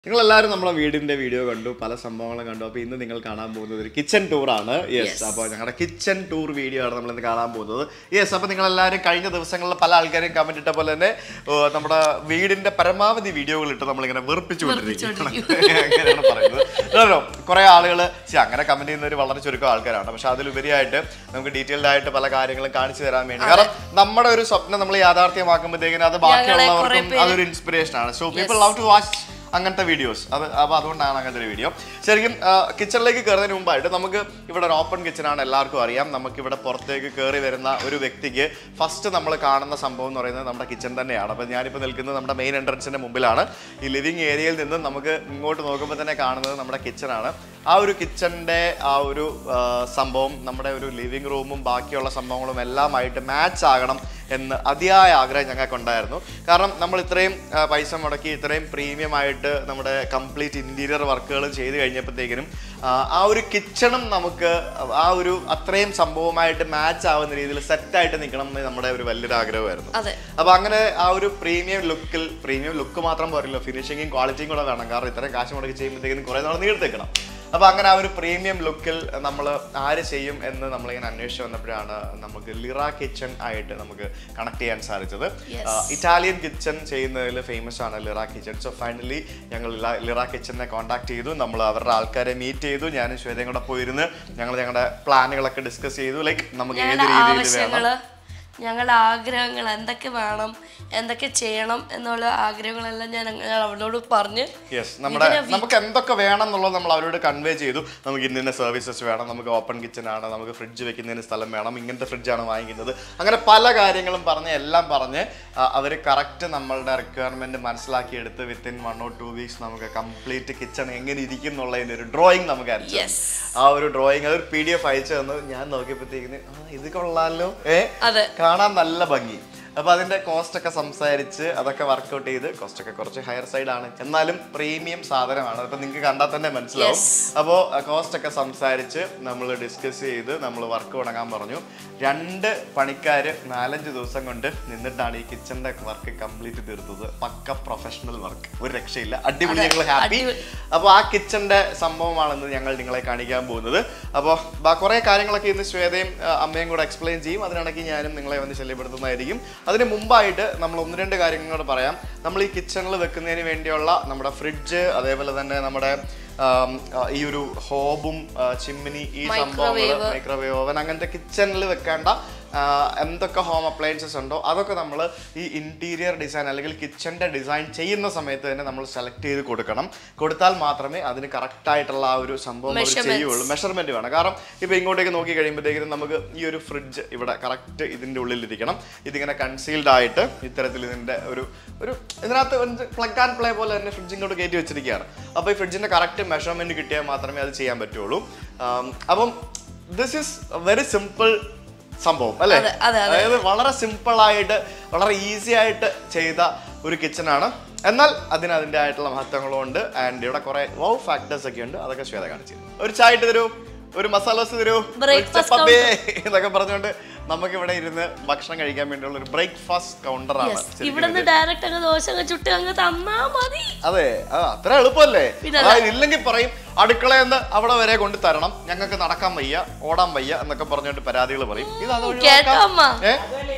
നിങ്ങൾ എല്ലാവരും നമ്മുടെ വീടിന്റെ വീഡിയോ കണ്ടു പല സംഭവങ്ങളും കണ്ടു അപ്പോൾ ഇന്ന് നിങ്ങൾ കാണാൻ പോകുന്നത് ഒരു കിച്ചൺ ടൂർ ആണ് യെസ് അപ്പോൾ ഞങ്ങളുടെ കിച്ചൺ ടൂർ വീഡിയോ ആണ് നമ്മൾ ഇന്ന് കാണാൻ പോകുന്നത് യെസ് അപ്പോൾ നിങ്ങൾ എല്ലാവരും കഴിഞ്ഞ ദിവസങ്ങളിൽ പല ആൾക്കാരും കമന്റ് ഇട്ട പോലെ തന്നെ ഓ, നമ്മുടെ വീടിന്റെ പരമാവധി വീഡിയോകൾ ഇട്ട് നമ്മളിങ്ങനെ വെറുപ്പിച്ചു കൊണ്ടിരിക്കും അങ്ങനെയാണ് പറയുന്നത് കുറെ ആളുകൾ അങ്ങനെ കമന്റ് ചെയ്യുന്നവർ വളരെ ചുരുക്കം ആൾക്കാരാണ് പക്ഷെ അതിലുപരിയായിട്ട് നമുക്ക് ഡീറ്റെയിൽഡ് ആയിട്ട് പല കാര്യങ്ങളും കാണിച്ചു തരാൻ വേണ്ടി കാരണം നമ്മുടെ ഒരു സ്വപ്നം നമ്മൾ യാഥാർത്ഥ്യമാക്കുമ്പോഴത്തേക്കിനും അത് ബാക്കിയുള്ളവർക്കും അതൊരു ഇൻസ്പിറേഷൻ ആണ് so people love to watch അങ്ങനത്തെ വീഡിയോസ് അത് അപ്പോൾ അതുകൊണ്ടാണ് അങ്ങനത്തെ ഒരു വീഡിയോ ശരിക്കും കിച്ചണിലേക്ക് കയറുന്നതിന് മുമ്പായിട്ട് നമുക്ക് ഇവിടെ ഒരു ഓപ്പൺ കിച്ചണാണ് എല്ലാവർക്കും അറിയാം നമുക്ക് ഇവിടെ പുറത്തേക്ക് കയറി വരുന്ന ഒരു വ്യക്തിക്ക് ഫസ്റ്റ് നമ്മൾ കാണുന്ന സംഭവം എന്ന് പറയുന്നത് നമ്മുടെ കിച്ചൺ തന്നെയാണ് അപ്പോൾ ഞാനിപ്പോൾ നിൽക്കുന്നത് നമ്മുടെ മെയിൻ എൻട്രൻസിൻ്റെ മുമ്പിലാണ് ഈ ലിവിങ് ഏരിയയിൽ നിന്ന് നമുക്ക് ഇങ്ങോട്ട് നോക്കുമ്പോൾ തന്നെ കാണുന്നത് നമ്മുടെ കിച്ചണാണ് ആ ഒരു കിച്ചണിൻ്റെ ആ ഒരു ആ, സംഭവം നമ്മുടെ ഒരു ലിവിങ് റൂമും ബാക്കിയുള്ള സംഭവങ്ങളും എല്ലാമായിട്ട് മാച്ച് ആകണം എന്ന് അതിയായ ആഗ്രഹം ഞങ്ങൾക്ക് ഉണ്ടായിരുന്നു കാരണം നമ്മൾ ഇത്രയും ആ, പൈസ മുടക്കി ഇത്രയും പ്രീമിയം ആയിട്ട് നമ്മുടെ കംപ്ലീറ്റ് ഇൻറ്റീരിയർ വർക്കുകൾ ചെയ്ത് കഴിഞ്ഞപ്പോഴത്തേക്കിനും ആ, ആ ഒരു കിച്ചണും നമുക്ക് ആ ഒരു അത്രയും സംഭവമായിട്ട് മാച്ച് ആവുന്ന രീതിയിൽ സെറ്റായിട്ട് നിൽക്കണം എന്ന് നമ്മുടെ ഒരു വലിയൊരു ആഗ്രഹമായിരുന്നു അതെ അപ്പൊ അങ്ങനെ ആ ഒരു പ്രീമിയം ലുക്കിൽ പ്രീമിയം ലുക്ക് മാത്രം പോരല്ലോ ഫിനിഷിങ്ങും ക്വാളിറ്റിയും കൂടെ വേണം കാരണം ഇത്രയും കാശ് മുടക്കി ചെയ്യുമ്പോഴത്തേക്കും കുറെ നാൾ നീർത്തെക്കണം അപ്പൊ അങ്ങനെ ആ ഒരു പ്രീമിയം ലുക്കിൽ നമ്മൾ ആര് ചെയ്യും എന്ന് നമ്മളിങ്ങനെ അന്വേഷിച്ച് വന്നപ്പോഴാണ് നമുക്ക് ലിറ കിച്ചൺ ആയിട്ട് നമുക്ക് കണക്ട് ചെയ്യാൻ സാധിച്ചത് Yes. ആ, ഇറ്റാലിയൻ കിച്ചൺ ചെയ്യുന്നതിൽ ഫേമസ് ആണ് ലിറ കിച്ചൺ സോ ഫൈനലി ഞങ്ങൾ ലിറ- ലിറ കിച്ചണിനെ കോൺടാക്ട് ചെയ്തു നമ്മൾ അവരുടെ ആൾക്കാരെ മീറ്റ് ചെയ്തു ഞാനും ശ്വേതയും കൂടെ പോയിരുന്ന് ഞങ്ങൾ ഞങ്ങളുടെ പ്ലാനുകളൊക്കെ ഡിസ്കസ് ചെയ്തു ലൈക്ക് നമുക്ക് ഏത് ഞങ്ങളുടെ രീതിയിൽ വേണം ആവശ്യങ്ങള് ഞങ്ങളുടെ ആഗ്രഹങ്ങൾ എന്തൊക്കെ വേണം എന്തൊക്കെ ചെയ്യണം എന്നുള്ള ആഗ്രഹങ്ങളെല്ലാം ഞാൻ അങ്ങ് അവളോട് പറഞ്ഞ് യെസ് നമ്മുടെ നമുക്ക് എന്തൊക്കെ വേണം എന്നുള്ളത് നമ്മൾ അവരോട് കൺവേ ചെയ്തു നമുക്ക് ഇന്ന സർവീസസ് വേണം നമുക്ക് ഓപ്പൺ കിച്ചൺ ആണ് നമുക്ക് ഫ്രിഡ്ജ് വെക്കുന്നതിന് സ്ഥലം വേണം ഇങ്ങനത്തെ ഫ്രിഡ്ജാണ് വാങ്ങിക്കുന്നത് അങ്ങനെ പല കാര്യങ്ങളും പറഞ്ഞ് എല്ലാം പറഞ്ഞ് അവർ കറക്റ്റ് നമ്മളുടെ റിക്വയർമെന്റ് മനസ്സിലാക്കിയെടുത്ത് within one or two weeks നമുക്ക് കംപ്ലീറ്റ് കിച്ചൺ എങ്ങനെ ഇരിക്കും എന്നുള്ളതിന്റെ ഒരു ഡ്രോയിങ് നമുക്ക് അയച്ചു Yes. ആ ഒരു ഡ്രോയിങ് അതൊരു പി ഡി എഫ് അയച്ചു തന്നു ഞാൻ നോക്കിയപ്പോഴത്തേക്കിന് ആ ഇത് കൊള്ളാലോ ഏ അതെ കാണാൻ നല്ല ഭംഗി അപ്പൊ അതിന്റെ കോസ്റ്റ് ഒക്കെ സംസാരിച്ച് അതൊക്കെ വർക്ക്ഔട്ട് ചെയ്ത് കോസ്റ്റ് ഒക്കെ കുറച്ച് ഹയർ സൈഡ് ആണ് എന്നാലും പ്രീമിയം സാധനമാണ് അപ്പൊ നിങ്ങൾക്ക് കണ്ടാൽ തന്നെ മനസ്സിലാവും Yes. അപ്പോൾ കോസ്റ്റ് ഒക്കെ സംസാരിച്ച് നമ്മൾ ഡിസ്കസ് ചെയ്ത് നമ്മൾ വർക്ക് തുടങ്ങാൻ പറഞ്ഞു രണ്ട് പണിക്കാര് നാലഞ്ച് ദിവസം കൊണ്ട് നിന്നിട്ടാണ് ഈ കിച്ചണിന്റെ വർക്ക് കംപ്ലീറ്റ് തീർത്തത് പക്ക പ്രൊഫഷണൽ വർക്ക് ഒരു രക്ഷയില്ല അടിപൊളി ഞങ്ങൾ ഹാപ്പി അടിപൊളി. അപ്പോൾ ആ കിച്ചണിന്റെ സംഭവമാണെന്ന് ഞങ്ങൾ നിങ്ങളെ കാണിക്കാൻ പോകുന്നത് അപ്പോൾ കുറേ കാര്യങ്ങളൊക്കെ ഇന്ന് ശ്വേതയും ആ, അമ്മയും കൂടെ എക്സ്പ്ലെയിൻ ചെയ്യും അതിനിടയ്ക്ക് ഞാനും നിങ്ങളെ വന്ന് ശല്യപ്പെടുത്തുന്നതായിരിക്കും അതിന് മുമ്പായിട്ട് നമ്മൾ ഒന്ന് രണ്ട് കാര്യങ്ങൾ കൂടെ പറയാം നമ്മൾ ഈ കിച്ചണിൽ വെക്കുന്നതിന് വേണ്ടിയുള്ള നമ്മുടെ ഫ്രിഡ്ജ് അതേപോലെ തന്നെ നമ്മുടെ ആം, ആ, ഈ ഒരു ഹോബും ചിമ്മിനി ഈ സംഭവങ്ങൾ Microwave. മൈക്രോവേവ് ഓവൻ അങ്ങനത്തെ കിച്ചണിൽ വെക്കേണ്ട ആ, എന്തൊക്കെ ഹോം അപ്ലയൻസസ് ഉണ്ടോ അതൊക്കെ നമ്മൾ ഈ ഇൻറ്റീരിയർ ഡിസൈൻ അല്ലെങ്കിൽ കിച്ചൻ്റെ ഡിസൈൻ ചെയ്യുന്ന സമയത്ത് തന്നെ നമ്മൾ സെലക്ട് ചെയ്ത് കൊടുക്കണം കൊടുത്താൽ മാത്രമേ അതിന് കറക്റ്റ് ആയിട്ടുള്ള ആ ഒരു സംഭവം അവർ Measurements. ചെയ്യുള്ളൂ മെഷർമെന്റ് വേണം കാരണം ഇപ്പോൾ ഇങ്ങോട്ടേക്ക് നോക്കി കഴിയുമ്പോഴത്തേക്കും നമുക്ക് ഈ ഒരു ഫ്രിഡ്ജ് ഇവിടെ കറക്റ്റ് ഇതിൻ്റെ ഉള്ളിലിരിക്കണം ഇതിങ്ങനെ കൺസീൽഡ് ആയിട്ട് ഇത്തരത്തിൽ ഇതിൻ്റെ ഒരു ഒരു ഇതിനകത്ത് പ്ലഗ് ആൻഡ് പ്ലേ പോലെ തന്നെ ഫ്രിഡ്ജ് ഇങ്ങോട്ട് കയറ്റി വെച്ചിരിക്കുകയാണ് അപ്പോൾ ഈ ഫ്രിഡ്ജിൻ്റെ കറക്റ്റ് മെഷർമെന്റ് കിട്ടിയാൽ മാത്രമേ അത് ചെയ്യാൻ പറ്റുള്ളൂ ആം, അപ്പം ദിസ് ഈസ് വെരി സിമ്പിൾ സംഭവം അല്ലേ അതെ, അതെ, അതെ. അതായത് വളരെ സിമ്പിൾ ആയിട്ട് വളരെ ഈസി ആയിട്ട് ചെയ്ത ഒരു കിച്ചൺ ആണ് എന്നാൽ അതിന് അതിൻ്റെ ആയിട്ടുള്ള മഹത്വങ്ങളും ഉണ്ട് ആൻഡ് ഇവിടെ കുറെ വൗ ഫാക്ടേഴ്സ് ഒക്കെ ഉണ്ട് അതൊക്കെ ശ്വേത കാണിച്ചു തരും. ഒരു ചായ ഇട്ട് തരൂ ഒരു മസാലസ് തരൂ ഒരു Breakfast ചപ്പാത്തി എന്നൊക്കെ പറഞ്ഞുകൊണ്ട് നമുക്ക് ഇവിടെ ഇരുന്ന് ഭക്ഷണം കഴിക്കാൻ വേണ്ടിയുള്ള ഒരു ബ്രേക്ക്ഫാസ്റ്റ് കൗണ്ടർ ആണ് ശരിക്കും ഇവിടെ നിന്ന് ഡയറക്റ്റ് അങ്ങ് ദോശ അങ്ങ് ചുട്ട് അങ്ങ് തന്നാ മതി അതെ ആ അത്ര എളുപ്പമല്ലേ പിന്നെ അതായത് ഇല്ലെങ്കിൽ പറയും അടുക്കളയെന്ന് അവിടെ വരെ കൊണ്ട് തരണം ഞങ്ങൾക്ക് നടക്കാൻ വയ്യ ഓടാൻ വയ്യ എന്നൊക്കെ പറഞ്ഞുകൊണ്ട് പരാതികൾ പറയും ഇത് അത് കേട്ടോ ഒഴിവാക്കാം. അമ്മ ഏ?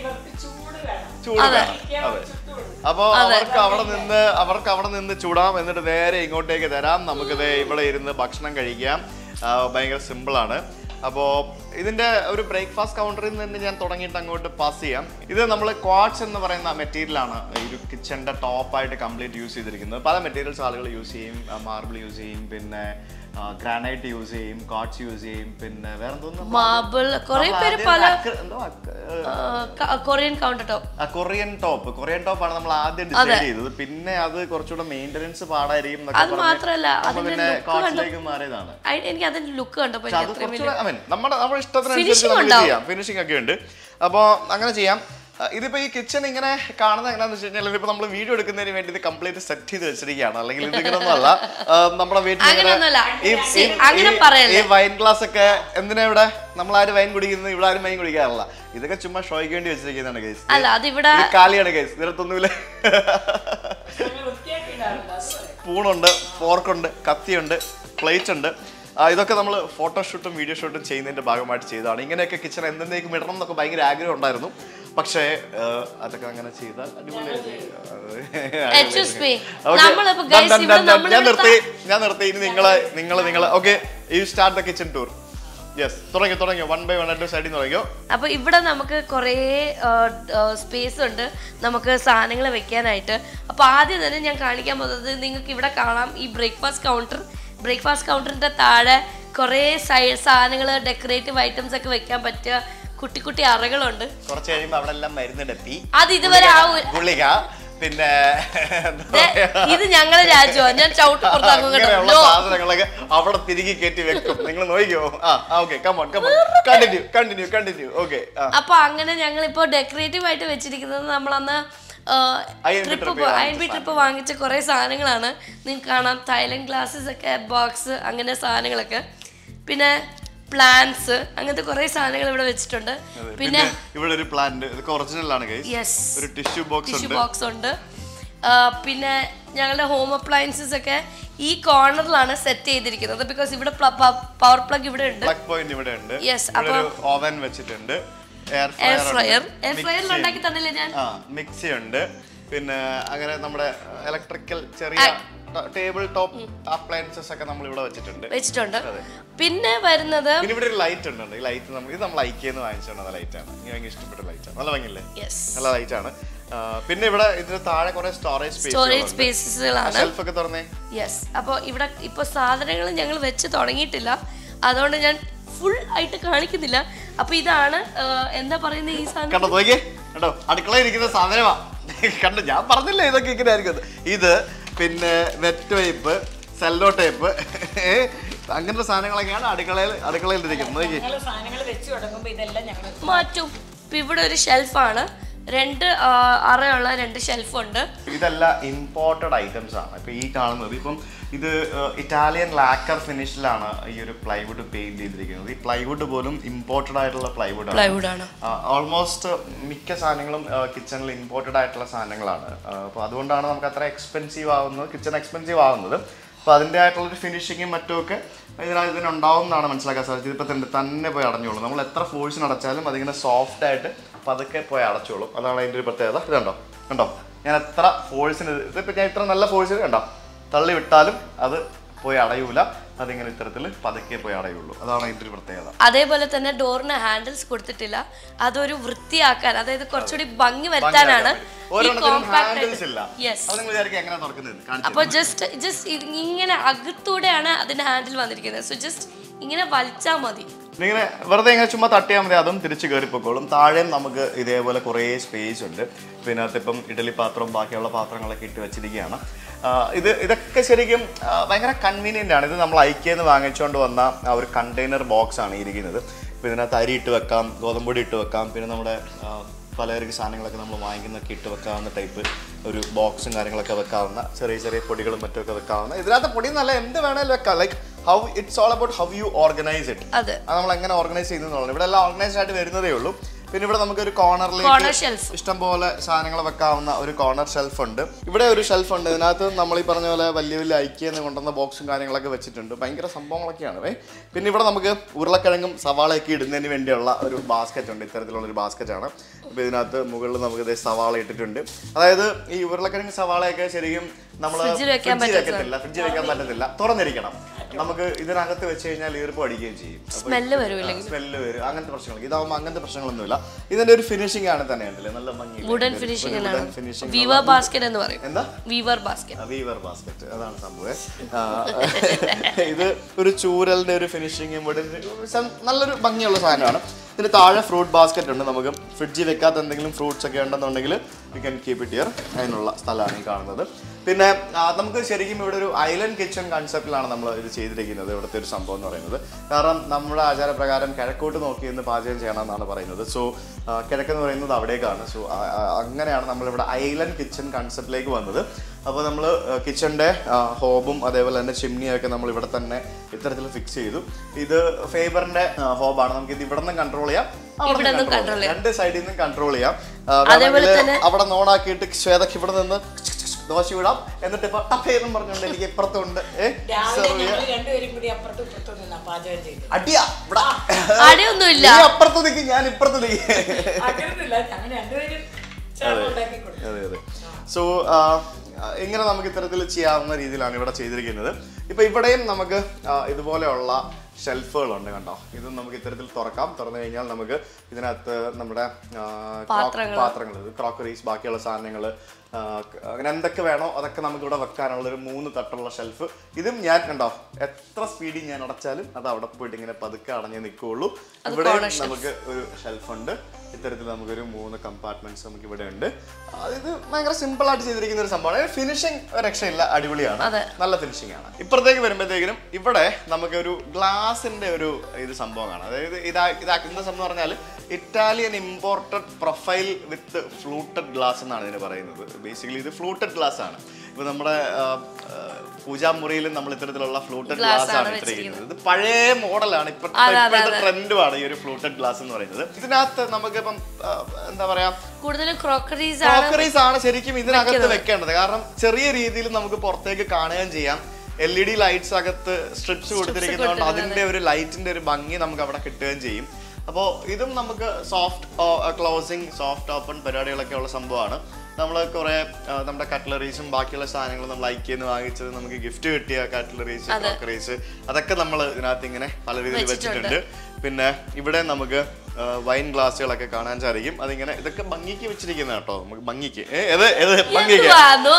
ചൂട് വേണം അതെ അപ്പൊ അവർക്ക് അവിടെ നിന്ന് അവർക്ക് അവിടെ നിന്ന് ചൂടാം എന്നിട്ട് നേരെ ഇങ്ങോട്ടേക്ക് തരാം നമുക്ക് ദേ ഇവിടെ ഇരുന്ന് ഭക്ഷണം കഴിക്കാം ആ, ഭയങ്കര സിമ്പിൾ ആണ് അപ്പോൾ ഇതിന്റെ ഒരു ബ്രേക്ക്ഫാസ്റ്റ് കൗണ്ടറിൽ നിന്ന് തന്നെ ഞാൻ തുടങ്ങിയിട്ട് അങ്ങോട്ട് പാസ് ചെയ്യാം ഇത് നമ്മൾ ക്വാഡ്സ് എന്ന് പറയുന്ന മെറ്റീരിയൽ ആണ് ഈ ഒരു കിച്ചന്റെ ടോപ്പായിട്ട് കംപ്ലീറ്റ് യൂസ് ചെയ്തിരിക്കുന്നത് പല മെറ്റീരിയൽസ് ആളുകൾ യൂസ് ചെയ്യും മാർബിൾ യൂസ് ചെയ്യും പിന്നെ ഗ്രാനൈറ്റ് യൂസ് ചെയ്യും ക്വാഡ്സ് യൂസ് ചെയ്യും പിന്നെ വേറെ എന്തോന്നും മാർബിൾ കുറെ നമ്മൾ പേര് ആദ്യം പല അക്ര- എന്തോ അക്ര- ഏ, കൊറിയൻ കൗണ്ടർ ടോപ്പ് ആ കൊറിയൻ ടോപ്പ് കൊറിയൻ ടോപ്പാണ് നമ്മൾ ആദ്യം ഡിസൈഡ് ചെയ്തത് പിന്നെ അത് കുറച്ചുകൂടെ മെയിൻ്റനൻസ് പാടായിരിക്കും എന്നൊക്കെ അത് പറഞ്ഞ് മാത്രല്ല നമ്മൾ അതിന്റെ പിന്നെ ലുക്ക് കോച്ചിലേക്ക് മാറിയതാണ് എനിക്ക് അതിന്റെ ലുക്ക് കണ്ടപ്പോ പക്ഷെ എനിക്ക് അത് അത്രയും കുറച്ചുകൂടെ ഐ മീൻ നമ്മുടെ നമ്മുടെ ഇഷ്ടത്തിനനുസരിച്ച് Finishing നമുക്ക് ഉണ്ടാവും. ചെയ്യാം ഫിനിഷിംഗ് ഒക്കെ ഉണ്ട് അപ്പോൾ അങ്ങനെ ചെയ്യാം ആ, ഇതിപ്പോ ഈ കിച്ചൺ ഇങ്ങനെ കാണുന്നത് എങ്ങനെയാന്ന് വെച്ച് കഴിഞ്ഞാൽ ഇതിപ്പോ നമ്മൾ വീഡിയോ എടുക്കുന്നതിന് വേണ്ടി ഇത് കംപ്ലീറ്റ് സെറ്റ് ചെയ്ത് വെച്ചിരിക്കുകയാണ് അല്ലെങ്കിൽ ഇതിങ്ങനൊന്നും അല്ല ആ, നമ്മുടെ വീട്ടിൽ ഇങ്ങനെ അങ്ങനെയൊന്നുമല്ല. ഈ- See, ഈ- അങ്ങനെ ഈ- പറയല്ലേ. ഈ വൈൻ ഗ്ലാസ് ഒക്കെ എന്തിനാ ഇവിടെ നമ്മൾ ആരും വൈൻ കുടിക്കുന്നത് ഇവിടെ ആരും വൈൻ കുടിക്കാറില്ല ഇതൊക്കെ ചുമ്മാ ഷോയ്ക്ക് വേണ്ടി വെച്ചിരിക്കുന്നതാണ് ഗൈസ് അല്ല അതിവിടെ ഇത് കാലിയാണ് ഗൈസ് ഇതിനകത്തൊന്നുമില്ല സ്പൂണുണ്ട് ഫോർക്കുണ്ട് കത്തിയുണ്ട് പ്ലേറ്റ് ഉണ്ട് ആ, ഇതൊക്കെ നമ്മൾ ഫോട്ടോഷൂട്ടും വീഡിയോ ഷൂട്ടും ചെയ്യുന്നതിന്റെ ഭാഗമായിട്ട് ചെയ്തതാണ് ഇങ്ങനെയൊക്കെ കിച്ചൺ എന്തെങ്കിലും ഇടണം എന്നൊക്കെ ഭയങ്കര ആഗ്രഹം ഉണ്ടായിരുന്നു പക്ഷേ ആ, അതൊക്കെ അങ്ങനെ ചെയ്താൽ Excuse me. Okay. നമ്മളിപ്പോ Done, guys done, ഇവിടെ done, done. ഞാൻ നമ്മളിവിടെ നിർത്തി ഞാൻ നിർത്തി ഇനി നിങ്ങളെ നിങ്ങൾ നിങ്ങൾ okay you start the kitchen tour yes തുടങ്ങി തുടങ്ങിയോ വൺ ബൈ വൺ ആയിട്ട് സൈഡിൽ നിന്ന് തുടങ്ങിയോ അപ്പൊ ഇവിടെ നമുക്ക് കുറേ സ്പേസ് ഉണ്ട് നമുക്ക് സാധനങ്ങൾ വെക്കാനായിട്ട് അപ്പൊ ആദ്യം തന്നെ ഞാൻ കാണിക്കാൻ പോകുന്നത് നിങ്ങൾക്ക് ഇവിടെ കാണാം ഈ ബ്രേക്ക്ഫാസ്റ്റ് കൗണ്ടർ ബ്രേക്ക്ഫാസ്റ്റ് കൗണ്ടറിന്റെ താഴെ കുറേ സൈ സാധനങ്ങൾ ഡെക്കറേറ്റീവ് ഐറ്റംസ് ഒക്കെ വെക്കാൻ പറ്റിയ കുട്ടി കുട്ടി അറകളുണ്ട് കുറച്ച് കഴിയുമ്പോൾ അവിടെ എല്ലാം മരുന്നിടെത്തി അത് ഇതുവരെ ആ ഒരു- ഗുളിക പിന്നെ എന്താ ദേ, പറയാ, ഇത് ഞങ്ങളെ രാജ്യമാണ് ഞാൻ ചവിട്ട് പുറത്താക്കും കേട്ടോ അങ്ങനെയുള്ള No. സാധനങ്ങളൊക്കെ അവിടെ തിരികെ കയറ്റി വെക്കും നിങ്ങൾ നോക്കിയോ ആ okay come on come on continue continue continue okay ആ അപ്പൊ അങ്ങനെ ഞങ്ങൾ ഇപ്പോ ഡെക്കറേറ്റീവ് ആയിട്ട് വെച്ചിരിക്കുന്നത് നമ്മളന്ന് INB trip trip I B trip വാങ്ങിച്ച കുറെ സാധനങ്ങളാണ് നിങ്ങൾക്ക് കാണാം തൈലൻഡ് ഗ്ലാസ്സസ് ഒക്കെ ബോക്സ് അങ്ങനെ സാധനങ്ങളൊക്കെ പിന്നെ പ്ലാന്റ്സ് അങ്ങനത്തെ കുറെ സാധനങ്ങൾ ഇവിടെ വെച്ചിട്ടുണ്ട് അതെ. പിന്നെ ഇവിടെ ഒരു പ്ലാന്റ് ഇതൊക്കെ ഒറിജിനൽ ആണ് ഗൈസ് യെസ് ഒരു ടിഷ്യൂ ബോക്സ് ടിഷ്യൂ ഉണ്ട് ബോക്സ് ഉണ്ട് ആ, പിന്നെ ഞങ്ങളുടെ ഹോം അപ്ലയൻസസ് ഒക്കെ ഈ കോർണറിലാണ് സെറ്റ് ചെയ്തിരിക്കുന്നത് ബിക്കോസ് ഇവിടെ പവർ പ്ലഗ് ഇവിടെ ഉണ്ട് പ്ലഗ് പോയിന്റ് ഇവിടെ ഉണ്ട് Yes, ഇവിടെ ഒരു ഓവൻ വെച്ചിട്ടുണ്ട് air air fryer fryer air ഫ്രയറിൽ ഉണ്ടാക്കി തന്നില്ലേ ഞാൻ ആ മിക്സി ഉണ്ട് പിന്നെ അങ്ങനെ നമ്മുടെ ഇലക്ട്രിക്കൽ ചെറിയ ടേബിൾ ടോപ്പ് അപ്ലയൻസസ് ഒക്കെ നമ്മൾ ഇവിടെ വെച്ചിട്ടുണ്ട് വെച്ചിട്ടുണ്ട് അതെ. പിന്നെ വരുന്നത് പിന്നെ ഇവിടെ ഒരു ലൈറ്റ് ഉണ്ട് ഈ ലൈറ്റ് നമ്മൾ ഇത് നമ്മൾ ഐക്കിയെന്ന് വാങ്ങിച്ചുകൊണ്ട് ലൈറ്റ് ആണ് എനിക്ക് ഭയങ്കര ഇഷ്ടപ്പെട്ട ലൈറ്റ് ആണ് നല്ല ഭംഗിയില്ലേ യെസ് നല്ല ലൈറ്റ് ആണ് ആ, പിന്നെ ഇവിടെ ഇതിന് താഴെ കുറെ സ്റ്റോറേജ് സ്റ്റോറേജ് സ്പേസ് സ്പേസസുകളാണ് ഷെൽഫ് ഒക്കെ തുറന്നേ യെസ് അപ്പോൾ ഇവിടെ ഇപ്പോൾ സാധനങ്ങൾ ഞങ്ങൾ വെച്ച് തുടങ്ങിയിട്ടില്ല അതുകൊണ്ട് ഞാൻ ഫുൾ ആയിട്ട് കാണിക്കുന്നില്ല അപ്പോൾ ഇതാണ് ആ, എന്താ പറയുന്നത് ഈ സാധനം കണ്ടോ നോക്കിയേ കണ്ടോ അടുക്കളയിൽ ഇരിക്കുന്ന സാധനമാ കണ്ടോ ഞാൻ പറഞ്ഞില്ലേ ഇതൊക്കെ ഇങ്ങനെ ആയിരിക്കും ഇത് പിന്നെ വെറ്റ് വൈപ്പ് സെല്ലോ ടേപ്പ് അങ്ങനത്തെ സാധനങ്ങളൊക്കെയാണ് അടുക്കളയിൽ അടുക്കളയിൽ ഇരിക്കുന്നത് നോക്കി ഞങ്ങൾ സാധനങ്ങൾ വെച്ച് തുടങ്ങുമ്പോൾ ഇതെല്ലാം ഞങ്ങൾ മാറ്റും ഇപ്പം ഇവിടെ ഒരു ഷെൽഫാണ് രണ്ട് ആ, അറയുള്ള രണ്ട് ഷെൽഫുണ്ട് ഇതെല്ലാം ഇമ്പോർട്ടഡ് ഐറ്റംസ് ആണ് ഇപ്പൊ ഈ കാണുന്നത് ഇപ്പം ഇത് ഇറ്റാലിയൻ ലാക്കർ ഫിനിഷിലാണ് ഈ ഒരു പ്ലൈവുഡ് പെയിന്റ് ചെയ്തിരിക്കുന്നത് ഈ പ്ലൈവുഡ് പോലും ഇമ്പോർട്ടഡ് ആയിട്ടുള്ള പ്ലൈവുഡ് ആണ് പ്ലൈവുഡ് ആണ് ഓൾമോസ്റ്റ് മിക്ക സാധനങ്ങളും കിച്ചണിൽ ഇമ്പോർട്ടഡ് ആയിട്ടുള്ള സാധനങ്ങളാണ് അപ്പോൾ അതുകൊണ്ടാണ് നമുക്ക് അത്ര എക്സ്പെൻസീവ് ആവുന്നത് കിച്ചൺ എക്സ്പെൻസീവ് ആവുന്നത് അപ്പോൾ അതിൻ്റെ ആയിട്ടുള്ളൊരു ഫിനിഷിങ്ങും മറ്റുമൊക്കെ ഇതിനകത്ത് ഇതിനുണ്ടാവും എന്നാണ് മനസ്സിലാക്കാൻ സാധിച്ചത് ഇതിപ്പോൾ തന്നെ തന്നെ പോയി അടഞ്ഞോളൂ നമ്മൾ എത്ര ഫോഴ്സിന് അടച്ചാലും അതിങ്ങനെ സോഫ്റ്റ് ആയിട്ട് പതുക്കെ പോയി അടച്ചോളും അതാണ് അതിൻ്റെ ഒരു പ്രത്യേകത ഇതുണ്ടോ കണ്ടോ ഞാൻ എത്ര ഫോഴ്സിന് ഇതിപ്പോൾ ഞാൻ ഇത്ര നല്ല ഫോഴ്സിന് കണ്ടോ തള്ളി വിട്ടാലും അത് പോയി അടയൂല അതിങ്ങനെ ഇത്തരത്തിൽ പതുക്കെ പോയി അടയുള്ളൂ അതാണ് അതിൻ്റെ ഒരു പ്രത്യേകത അതേപോലെ തന്നെ ഡോറിന് ഹാൻഡിൽസ് കൊടുത്തിട്ടില്ല അതൊരു വൃത്തിയാക്കാൻ അതായത് കുറച്ചുകൂടി ഭംഗി വരുത്താനാണ് ഈ ഓരോന്നിനും ഹാൻഡിൽസ് കോമ്പാക്ട് ഇല്ല യെസ് അത് നിങ്ങൾ വിചാരിക്കും എങ്ങനെ തുറക്കുന്നത് കാണിച്ചു അപ്പോൾ ജസ്റ്റ് ജസ്റ്റ് ഇങ്ങനെ അകത്തൂടെയാണ് അതിന്റെ ഹാൻഡിൽ വന്നിരിക്കുന്നത് സോ ജസ്റ്റ് ഇങ്ങനെ വലിച്ചാൽ മതി ഇങ്ങനെ വെറുതെ ഇങ്ങനെ ചുമ്മാ തട്ടിയാൽ മതി അതും തിരിച്ച് കയറി പൊക്കോളും താഴെയും നമുക്ക് ഇതേപോലെ കുറേ സ്പേസ് ഉണ്ട് പിന്നെ അതിനകത്ത് ഇപ്പം ഇഡലി പാത്രവും ബാക്കിയുള്ള പാത്രങ്ങളൊക്കെ ഇട്ട് വെച്ചിരിക്കുകയാണ് ആ, ഇത് ഇതൊക്കെ ശരിക്കും ആ, ഭയങ്കര കൺവീനിയൻ്റ് ആണ് ഇത് നമ്മൾ ഐക്യെന്ന് വാങ്ങിച്ചുകൊണ്ട് വന്ന ആ ഒരു കണ്ടെയ്നർ ബോക്സ് ആണ് ഇരിക്കുന്നത് ഇപ്പം ഇതിനകത്ത് അരി ഇട്ട് വെക്കാം ഗോതമ്പൊടി ഇട്ട് വെക്കാം പിന്നെ നമ്മുടെ ആ, പലചരക്ക് സാധനങ്ങളൊക്കെ നമ്മൾ വാങ്ങിക്കുന്നൊക്കെ ഇട്ട് വെക്കാവുന്ന ടൈപ്പ് ഒരു ബോക്സും കാര്യങ്ങളൊക്കെ വെക്കാവുന്ന ചെറിയ ചെറിയ പൊടികളും മറ്റുമൊക്കെ വെക്കാവുന്ന ഇതിനകത്ത് പൊടി നല്ല എന്ത് വേണേലും വെക്കാം like how it's all about how you organise it അതെ അത് നമ്മൾ എങ്ങനെ ഓർഗനൈസ് ചെയ്യുന്നതാണ് ഇവിടെ എല്ലാം ഓർഗനൈസ്ഡ് ആയിട്ട് വരുന്നതേ ഉള്ളൂ പിന്നെ ഇവിടെ നമുക്ക് ഒരു Corner കോർണറിലേക്ക് shelf. ഇഷ്ടം പോലെ സാധനങ്ങൾ വെക്കാവുന്ന ഒരു കോർണർ ഷെൽഫ് ഉണ്ട് ഇവിടെ ഒരു ഷെൽഫ് ഉണ്ട് ഇതിനകത്ത് നമ്മൾ ഈ പറഞ്ഞ പോലെ വലിയ വലിയ ഐക്യെന്ന് കൊണ്ടുവന്ന ബോക്സും കാര്യങ്ങളൊക്കെ വെച്ചിട്ടുണ്ട് ഭയങ്കര സംഭവങ്ങളൊക്കെയാണ് ഏ പിന്നെ ഇവിടെ നമുക്ക് ഉരുളക്കിഴങ്ങും സവാളയൊക്കെ ഇടുന്നതിന് വേണ്ടിയുള്ള ഒരു ബാസ്ക്കറ്റ് ഉണ്ട് ഇത്തരത്തിലുള്ള ഒരു ബാസ്ക്കറ്റ് ആണ് അപ്പോൾ ഇതിനകത്ത് മുകളിൽ നമുക്ക് ഇതേ സവാള ഇട്ടിട്ടുണ്ട് അതായത് ഈ ഉരുളക്കിഴങ്ങ് സവാളയൊക്കെ ശരിക്കും നമ്മൾ ഫ്രിഡ്ജിൽ വെക്കാൻ ഫ്രിഡ്ജിൽ വെക്കത്തില്ല ഫ്രിഡ്ജിൽ വെക്കാൻ പറ്റത്തില്ല തുറന്നിരിക്കണം നമുക്ക് ഇതിനകത്ത് വെച്ച് കഴിഞ്ഞാൽ ഈർപ്പ് അടിക്കുകയും ചെയ്യും അപ്പോൾ സ്മെല്ല് വരും സ്മെല്ല് വരും അങ്ങനത്തെ പ്രശ്നങ്ങൾ ഇതാവുമ്പോൾ അങ്ങനത്തെ പ്രശ്നങ്ങളൊന്നുമില്ല ഇതിന്റെ ഒരു ഫിനിഷിംഗ് ആണ് തന്നെ ഉണ്ടല്ലേ നല്ല ഭംഗി വുഡൻ ഫിനിഷിംഗ് ആണ് ഫിനിഷിംഗ് വീവർ ബാസ്ക്കറ്റ് എന്ന് പറയും എന്താ വീവർ ബാസ്ക്കറ്റ് വീവർ ബാസ്ക്കറ്റ് അതാണ് സംഭവം ആ, ഇത് ഒരു ചൂരലിന്റെ ഒരു ഫിനിഷിങ്ങും നല്ലൊരു ഭംഗിയുള്ള സാധനമാണ് ഇതിന് താഴെ ഫ്രൂട്ട് ബാസ്ക്കറ്റ് ഉണ്ട് നമുക്ക് ഫ്രിഡ്ജിൽ വെക്കാത്ത എന്തെങ്കിലും ഫ്രൂട്ട്സ് ഒക്കെ ഉണ്ടെന്നുണ്ടെങ്കിൽ you can keep it here അതിനുള്ള സ്ഥലമാണ് ഈ കാണുന്നത് പിന്നെ ആ, നമുക്ക് ശരിക്കും ഇവിടെ ഒരു ഐലൻഡ് കിച്ചൺ കൺസെപ്റ്റിലാണ് നമ്മൾ ഇത് ചെയ്തിരിക്കുന്നത് ഇവിടുത്തെ ഒരു സംഭവം എന്ന് പറയുന്നത് കാരണം നമ്മുടെ ആചാരപ്രകാരം കിഴക്കോട്ട് നോക്കി ഇന്ന് പാചകം ചെയ്യണമെന്നാണ് പറയുന്നത് സോ കിഴക്കെന്ന് പറയുന്നത് അവിടേക്കാണ് സോ അങ്ങനെയാണ് നമ്മളിവിടെ ഐലൻഡ് കിച്ചൺ കൺസെപ്റ്റിലേക്ക് വന്നത് അപ്പോൾ നമ്മൾ കിച്ചണിൻ്റെ ഹോബും അതേപോലെ തന്നെ ചിമ്നിയൊക്കെ നമ്മൾ ഇവിടെ തന്നെ ഇത്തരത്തിൽ ഫിക്സ് ചെയ്തു ഇത് ഫേബറിന്റെ ഹോബാണ് നമുക്ക് ഇത് ഇവിടെ നിന്നും കൺട്രോൾ ചെയ്യാം അവിടെ ഇവിടെ നിന്നും നിന്നും control ചെയ്യാം. രണ്ട് സൈഡിൽ നിന്നും കൺട്രോൾ ചെയ്യാം ആ, അതേപോലെ വേണമെങ്കില് തന്നെ- അവിടെ നോണാക്കിയിട്ട് ശ്വേതക്ക് ഇവിടെ നിന്ന് ദോശ വിടാം എന്നിട്ട് ഇപ്പൊ ടപ്പേന്നും പറഞ്ഞുകൊണ്ട് എനിക്ക് ഇപ്പുറത്തുണ്ട് ഏ രാവിലെ serve ചെയ്യാം. ഞങ്ങൾ രണ്ടുപേരും കൂടി അപ്പുറത്തും ഇപ്പുറത്തും നിന്നാ പാചകം ചെയ്തു അടിയാ ഇവിടെ. അടിയൊന്നുമില്ല നീ അപ്പുറത്ത് നിൽക്കും ഞാൻ ഇപ്പുറത്ത് നിൽക്കും അങ്ങനൊന്നുമില്ല ഞങ്ങൾ രണ്ടുപേരും ചേർന്ന് ഉണ്ടാക്കി കൊടുത്തു അതെ അതെ സോ ഇങ്ങനെ നമുക്ക് ഇത്തരത്തിൽ ചെയ്യാവുന്ന രീതിയിലാണ് ഇവിടെ ചെയ്തിരിക്കുന്നത് ഇപ്പൊ ഇവിടെയും നമുക്ക് ആ, ഇതുപോലെയുള്ള ഷെൽഫുകളുണ്ട് കണ്ടോ ഇത് നമുക്ക് ഇത്തരത്തിൽ തുറക്കാം തുറന്നു കഴിഞ്ഞാൽ നമുക്ക് ഇതിനകത്ത് നമ്മുടെ പാത്രങ്ങള്. പാത്രങ്ങൾ ക്രോക്കറീസ് ബാക്കിയുള്ള സാധനങ്ങൾ അങ്ങനെ എന്തൊക്കെ വേണോ അതൊക്കെ നമുക്ക് ഇവിടെ വെക്കാനുള്ള ഒരു മൂന്ന് തട്ടുള്ള ഷെൽഫ് ഇതും ഞാൻ കണ്ടോ എത്ര സ്പീഡിൽ ഞാൻ അടച്ചാലും അത് അവിടെ പോയിട്ട് ഇങ്ങനെ പതുക്കെ അടഞ്ഞേ നിൽക്കുകയുള്ളൂ ഇവിടെ നമുക്ക് ഒരു ഷെൽഫ് ഉണ്ട് ഇത്തരത്തിൽ നമുക്കൊരു മൂന്ന് കമ്പാർട്ട്മെന്റ്സ് നമുക്ക് ഇവിടെ ഉണ്ട് ഇത് ഭയങ്കര സിമ്പിൾ ആയിട്ട് ചെയ്തിരിക്കുന്ന ഒരു സംഭവമാണ് ഫിനിഷിംഗ് രക്ഷയില്ല അടിപൊളിയാണ് നല്ല ഫിനിഷിംഗ് ആണ് ഇപ്പുറത്തേക്ക് വരുമ്പോഴത്തേക്കിനും ഇവിടെ നമുക്ക് ഒരു ഗ്ലാസിന്റെ ഒരു ഇത് സംഭവം കാണാം അതായത് ഇതാ ഇതാ എന്താ സംഭവം പറഞ്ഞാൽ Italian imported profile with fluted glass എന്നാണ് ഇതിന് പറയുന്നത് ബേസിക്കലി ഇത് ഫ്ലൂട്ടഡ് ഗ്ലാസ് ആണ് ഇപ്പൊ നമ്മുടെ ആ, ആ, പൂജാമുറിയിലും നമ്മൾ ഇത്തരത്തിലുള്ള ഫ്ലൂട്ടഡ് ഗ്ലാസ് ആണ് ഇട്ടിരിക്കുന്നത് ഇത് പഴയ മോഡലാണ് ഇപ്പോഴത്തെ ഇപ്പോഴത്തെ ട്രെൻഡുമാണ് ഈ ഒരു ഫ്ലൂട്ടഡ് ഗ്ലാസ് എന്ന് പറയുന്നത് ഇതിനകത്ത് നമുക്കിപ്പം ആ, എന്താ പറയാ കൂടുതലും ക്രോക്കറീസ് ആണ് ക്രോക്കറീസ് ആണ് ശരിക്കും ഇതിനകത്ത് വെക്കേണ്ടത് കാരണം ചെറിയ രീതിയിൽ നമുക്ക് പുറത്തേക്ക് കാണുകയും ചെയ്യാം എൽ ഇ ഡി ലൈറ്റ്സ് അകത്ത് സ്ട്രിപ്സ് കൊടുത്തിരിക്കുന്നതുകൊണ്ട് അതിന്റെ ഒരു ലൈറ്റിന്റെ ഒരു ഭംഗി നമുക്ക് അവിടെ കിട്ടുകയും ചെയ്യും അപ്പോൾ ഇതും നമുക്ക് സോഫ്റ്റ് ക്ലോസിങ് സോഫ്റ്റ് ഓപ്പൺ പരിപാടികളൊക്കെ ഉള്ള സംഭവമാണ് നമ്മൾ കുറേ ആ, നമ്മുടെ കട്ട്ലറീസും ബാക്കിയുള്ള സാധനങ്ങളും നമ്മൾ ഐക്യെന്ന് വാങ്ങിച്ചത് നമുക്ക് ഗിഫ്റ്റ് കിട്ടിയ കട്ട്ലറീസ് ക്രോക്കറീസ് അതൊക്കെ നമ്മൾ ഇതിനകത്ത് ഇങ്ങനെ പല രീതിയിൽ വെച്ചിട്ടുണ്ട് പിന്നെ ഇവിടെ നമുക്ക് വൈൻ ഗ്ലാസ്സുകളൊക്കെ കാണാൻ സാധിക്കും അതിങ്ങനെ ഇതൊക്കെ ഭംഗിക്ക് വെച്ചിരിക്കുന്ന കേട്ടോ നമുക്ക് ഭംഗിക്ക് ഏ, ഏത് ഏത് ഭംഗിക്ക് എന്തുവാന്നോ?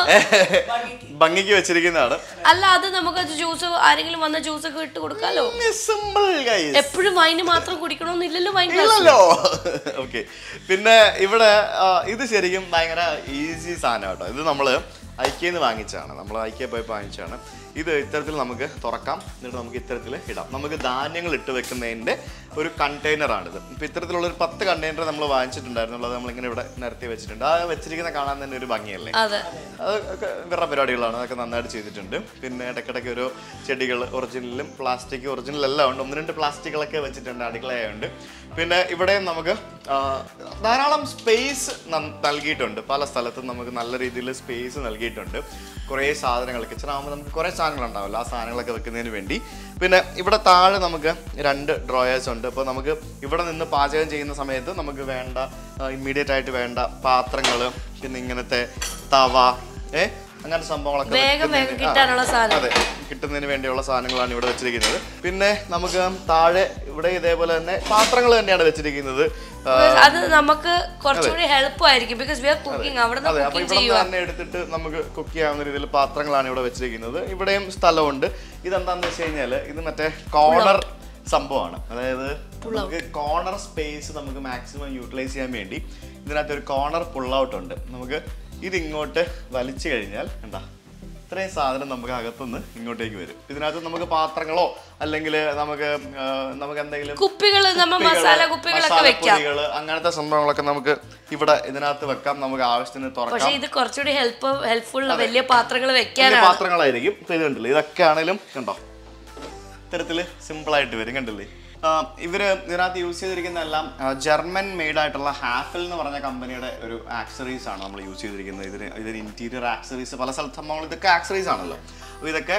ഭംഗിക്ക് വെച്ചിരിക്കുന്നതാണ് അല്ല അത് നമുക്ക് ജ്യൂസ് ആരെങ്കിലും വന്ന ജ്യൂസ് ഒക്കെ ഇട്ട് കൊടുക്കാലോ സിമ്പിൾ ഗൈസ് എപ്പോഴും വൈന് മാത്രം കുടിക്കണമെന്നില്ലല്ലോ വൈൻ ഗ്ലാസ് ഇല്ലല്ലോ ഓക്കെ പിന്നെ ഇവിടെ ആ, ഇത് ശരിക്കും ഭയങ്കര ഈസി സാധനം കേട്ടോ ഇത് നമ്മൾ ഐക്യന്ന് വാങ്ങിച്ചതാണ് നമ്മൾ ഐക്യ പോയി വാങ്ങിച്ചതാണ് ഇത് ഇത്തരത്തിൽ നമുക്ക് തുറക്കാം എന്നിട്ട് നമുക്ക് ഇത്തരത്തിൽ ഇടാം നമുക്ക് ധാന്യങ്ങൾ ഇട്ട് വെക്കുന്നതിൻ്റെ ഒരു കണ്ടെയ്നറാണിത് ഇപ്പം ഇത്തരത്തിലുള്ള ഒരു പത്ത് കണ്ടെയ്നർ നമ്മൾ വാങ്ങിച്ചിട്ടുണ്ടായിരുന്നു അത് നമ്മളിങ്ങനെ ഇവിടെ നിരത്തി വെച്ചിട്ടുണ്ട് ആ വെച്ചിരിക്കുന്ന കാണാൻ തന്നെ ഒരു ഭംഗിയല്ലേ അതെ അത് ഒക്കെ ഇവരുടെ പരിപാടികളാണ് അതൊക്കെ നന്നായിട്ട് ചെയ്തിട്ടുണ്ട് പിന്നെ ഇടയ്ക്കിടയ്ക്ക് ഒരു ചെടികൾ ഒറിജിനലും പ്ലാസ്റ്റിക് ഒറിജിനൽ എല്ലാം ഉണ്ട് ഒന്ന് രണ്ട് പ്ലാസ്റ്റിക്കുകളൊക്കെ വെച്ചിട്ടുണ്ട് അടുക്കളയുണ്ട് പിന്നെ ഇവിടെ നമുക്ക് ആ, ധാരാളം സ്പേസ് നൽകിയിട്ടുണ്ട് പല സ്ഥലത്തും നമുക്ക് നല്ല രീതിയിൽ സ്പേസ് നൽകിയിട്ടുണ്ട് കുറേ സാധനങ്ങൾ കിച്ചൺ ആകുമ്പോൾ നമുക്ക് കുറേ സാധനങ്ങൾ ഉണ്ടാവില്ല ആ സാധനങ്ങളൊക്കെ വെക്കുന്നതിന് വേണ്ടി പിന്നെ ഇവിടെ താഴെ നമുക്ക് രണ്ട് ഡ്രോയേഴ്സ് ഉണ്ട് അപ്പോൾ നമുക്ക് ഇവിടെ നിന്ന് പാചകം ചെയ്യുന്ന സമയത്ത് നമുക്ക് വേണ്ട ഇമ്മീഡിയറ്റ് ആയിട്ട് വേണ്ട പാത്രങ്ങൾ പിന്നെ ഇങ്ങനത്തെ തവ ഏ അങ്ങനത്തെ സംഭവങ്ങളൊക്കെ വേഗം വേഗം വെക്കുന്നതിന്- ആ, കിട്ടാനുള്ള സാധനം അതെ കിട്ടുന്നതിന് വേണ്ടിയുള്ള സാധനങ്ങളാണ് ഇവിടെ വെച്ചിരിക്കുന്നത് പിന്നെ നമുക്ക് താഴെ ഇവിടെ ഇതേപോലെ തന്നെ പാത്രങ്ങൾ തന്നെയാണ് വെച്ചിരിക്കുന്നത് ആ, അത് നമുക്ക് കുറച്ചുകൂടി ഹെൽപ്പ് ആയിരിക്കും ബിക്കോസ് വി ആർ കുക്കിംഗ് അവിടെ അതെ നിന്ന് അപ്പൊ കുക്കിംഗ് ഇവിടെ ചെയ്യുക തന്നെ എടുത്തിട്ട് നമുക്ക് കുക്ക് ചെയ്യാവുന്ന രീതിയിൽ പാത്രങ്ങളാണ് ഇവിടെ വെച്ചിരിക്കുന്നത് ഇവിടെയും സ്ഥലമുണ്ട് ഇതെന്താന്ന് വെച്ച് കഴിഞ്ഞാല് ഇത് മറ്റേ കോർണർ സംഭവമാണ് അതായത് നമുക്ക് കോർണർ സ്പേസ് നമുക്ക് മാക്സിമം യൂട്ടിലൈസ് ചെയ്യാൻ വേണ്ടി ഇതിനകത്ത് ഒരു കോർണർ പുൾ ഔട്ട് ഉണ്ട് നമുക്ക് ഇതിങ്ങോട്ട് വലിച്ചു കഴിഞ്ഞാൽ എന്താ ഇത്രയും സാധനം നമുക്ക് അകത്തുനിന്ന് ഇങ്ങോട്ടേക്ക് വരും ഇതിനകത്ത് നമുക്ക് പാത്രങ്ങളോ അല്ലെങ്കിൽ നമുക്ക് ആ, നമുക്ക് എന്തെങ്കിലും കുപ്പികള് നമ്മ മസാല കുപ്പികളൊക്കെ വെക്കാം മസാലപ്പൊടികള് അങ്ങനത്തെ സംഭവങ്ങളൊക്കെ നമുക്ക് ഇവിടെ ഇതിനകത്ത് വെക്കാം നമുക്ക് ആവശ്യത്തിന് തുറക്കാം പക്ഷെ ഇത് കുറച്ചുകൂടി ഹെൽപ്പ് ഹെൽപ്ഫുൾ വലിയ പാത്രങ്ങൾ വലിയ വെക്കാനാണ് പാത്രങ്ങളായിരിക്കും ഇപ്പൊ ഇത് കണ്ടില്ലേ ഇതൊക്കെ ആണെങ്കിലും കണ്ടോ ഇത്തരത്തില് സിമ്പിൾ ആയിട്ട് വരും കണ്ടില്ലേ ആ, ഇവര് ഇതിനകത്ത് യൂസ് ചെയ്തിരിക്കുന്ന എല്ലാം ആ, ജർമ്മൻ മെയ്ഡ് ആയിട്ടുള്ള ഹാഫൽ എന്ന് പറഞ്ഞ കമ്പനിയുടെ ഒരു ആക്സറീസ് ആണ് നമ്മൾ യൂസ് ചെയ്തിരിക്കുന്നത് ഇതിന് ഇതിന് ഇന്റീരിയർ ആക്സറീസ് പല സ്ഥലത്ത് സംഭവങ്ങൾ ഇതൊക്കെ ആക്സറീസ് ആണല്ലോ അപ്പോൾ ഇതൊക്കെ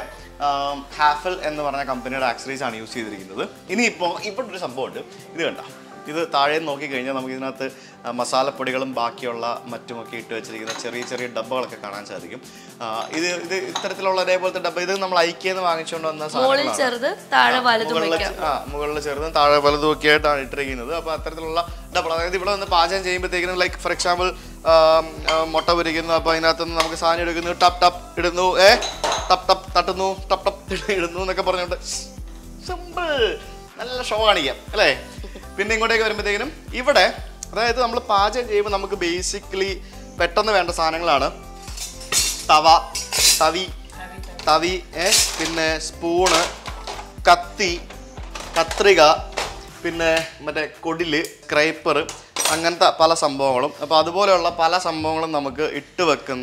ഹാഫൽ എന്ന് പറഞ്ഞ കമ്പനിയുടെ ആക്സറീസ് ആണ് യൂസ് ചെയ്തിരിക്കുന്നത് ഇനിയിപ്പോൾ ഇവിടെ ഒരു സംഭവമുണ്ട് ഇത് കണ്ട ഇത് താഴെ നോക്കി കഴിഞ്ഞാൽ നമുക്ക് ഇതിനകത്ത് ആ, മസാലപ്പൊടികളും ബാക്കിയുള്ള മറ്റുമൊക്കെ ഇട്ട് വെച്ചിരിക്കുന്ന ചെറിയ ചെറിയ ഡബ്ബകളൊക്കെ കാണാൻ സാധിക്കും ആ, ഇത് ഇത് ഇത്തരത്തിലുള്ള ഇതേപോലത്തെ ഡബ്ബ ഇത് നമ്മൾ ഐക്യെന്ന് വാങ്ങിച്ചുകൊണ്ട് വന്ന മുകളിൽ സാധനങ്ങളാണ് ചെറുത് താഴെ വലുതും മുകളിൽ വെക്കാം ആ മുകളിൽ ചെറുതും താഴെ വലുതും ഒക്കെ ആയിട്ടാണ് ഇട്ടിരിക്കുന്നത് അപ്പോൾ അത്തരത്തിലുള്ള ഡബിൾ അതായത് ഇവിടെ വന്ന് പാചകം ചെയ്യുമ്പോഴത്തേക്കും ലൈക്ക് ഫോർ എക്സാമ്പിൾ മുട്ട പൊരിക്കുന്നു അപ്പോൾ അതിനകത്തുനിന്ന് നമുക്ക് സാധനം എടുക്കുന്നു ടപ്പ് ടപ്പ് ഇടുന്നു ഏ ടപ്പ് ടപ്പ് തട്ടുന്നു ടപ്പ് ടപ്പ് ഇടുന്നു എന്നൊക്കെ പറഞ്ഞുകൊണ്ട് സിമ്പിൾ നല്ല ഷോ കാണിക്കാം അല്ലേ പിന്നെ ഇങ്ങോട്ടേക്ക് വരുമ്പോഴത്തേക്കിനും ഇവിടെ അതായത് നമ്മൾ പാചകം ചെയ്യുമ്പോൾ നമുക്ക് ബേസിക്കലി പെട്ടെന്ന് വേണ്ട സാധനങ്ങളാണ് തവ തവി തവി ഏ പിന്നെ സ്പൂണ് കത്തി കത്രിക പിന്നെ മറ്റേ കൊടില് സ്ക്രൈപ്പർ അങ്ങനത്തെ പല സംഭവങ്ങളും അപ്പോൾ അതുപോലെയുള്ള പല സംഭവങ്ങളും നമുക്ക് ഇട്ട് വെക്കുന്ന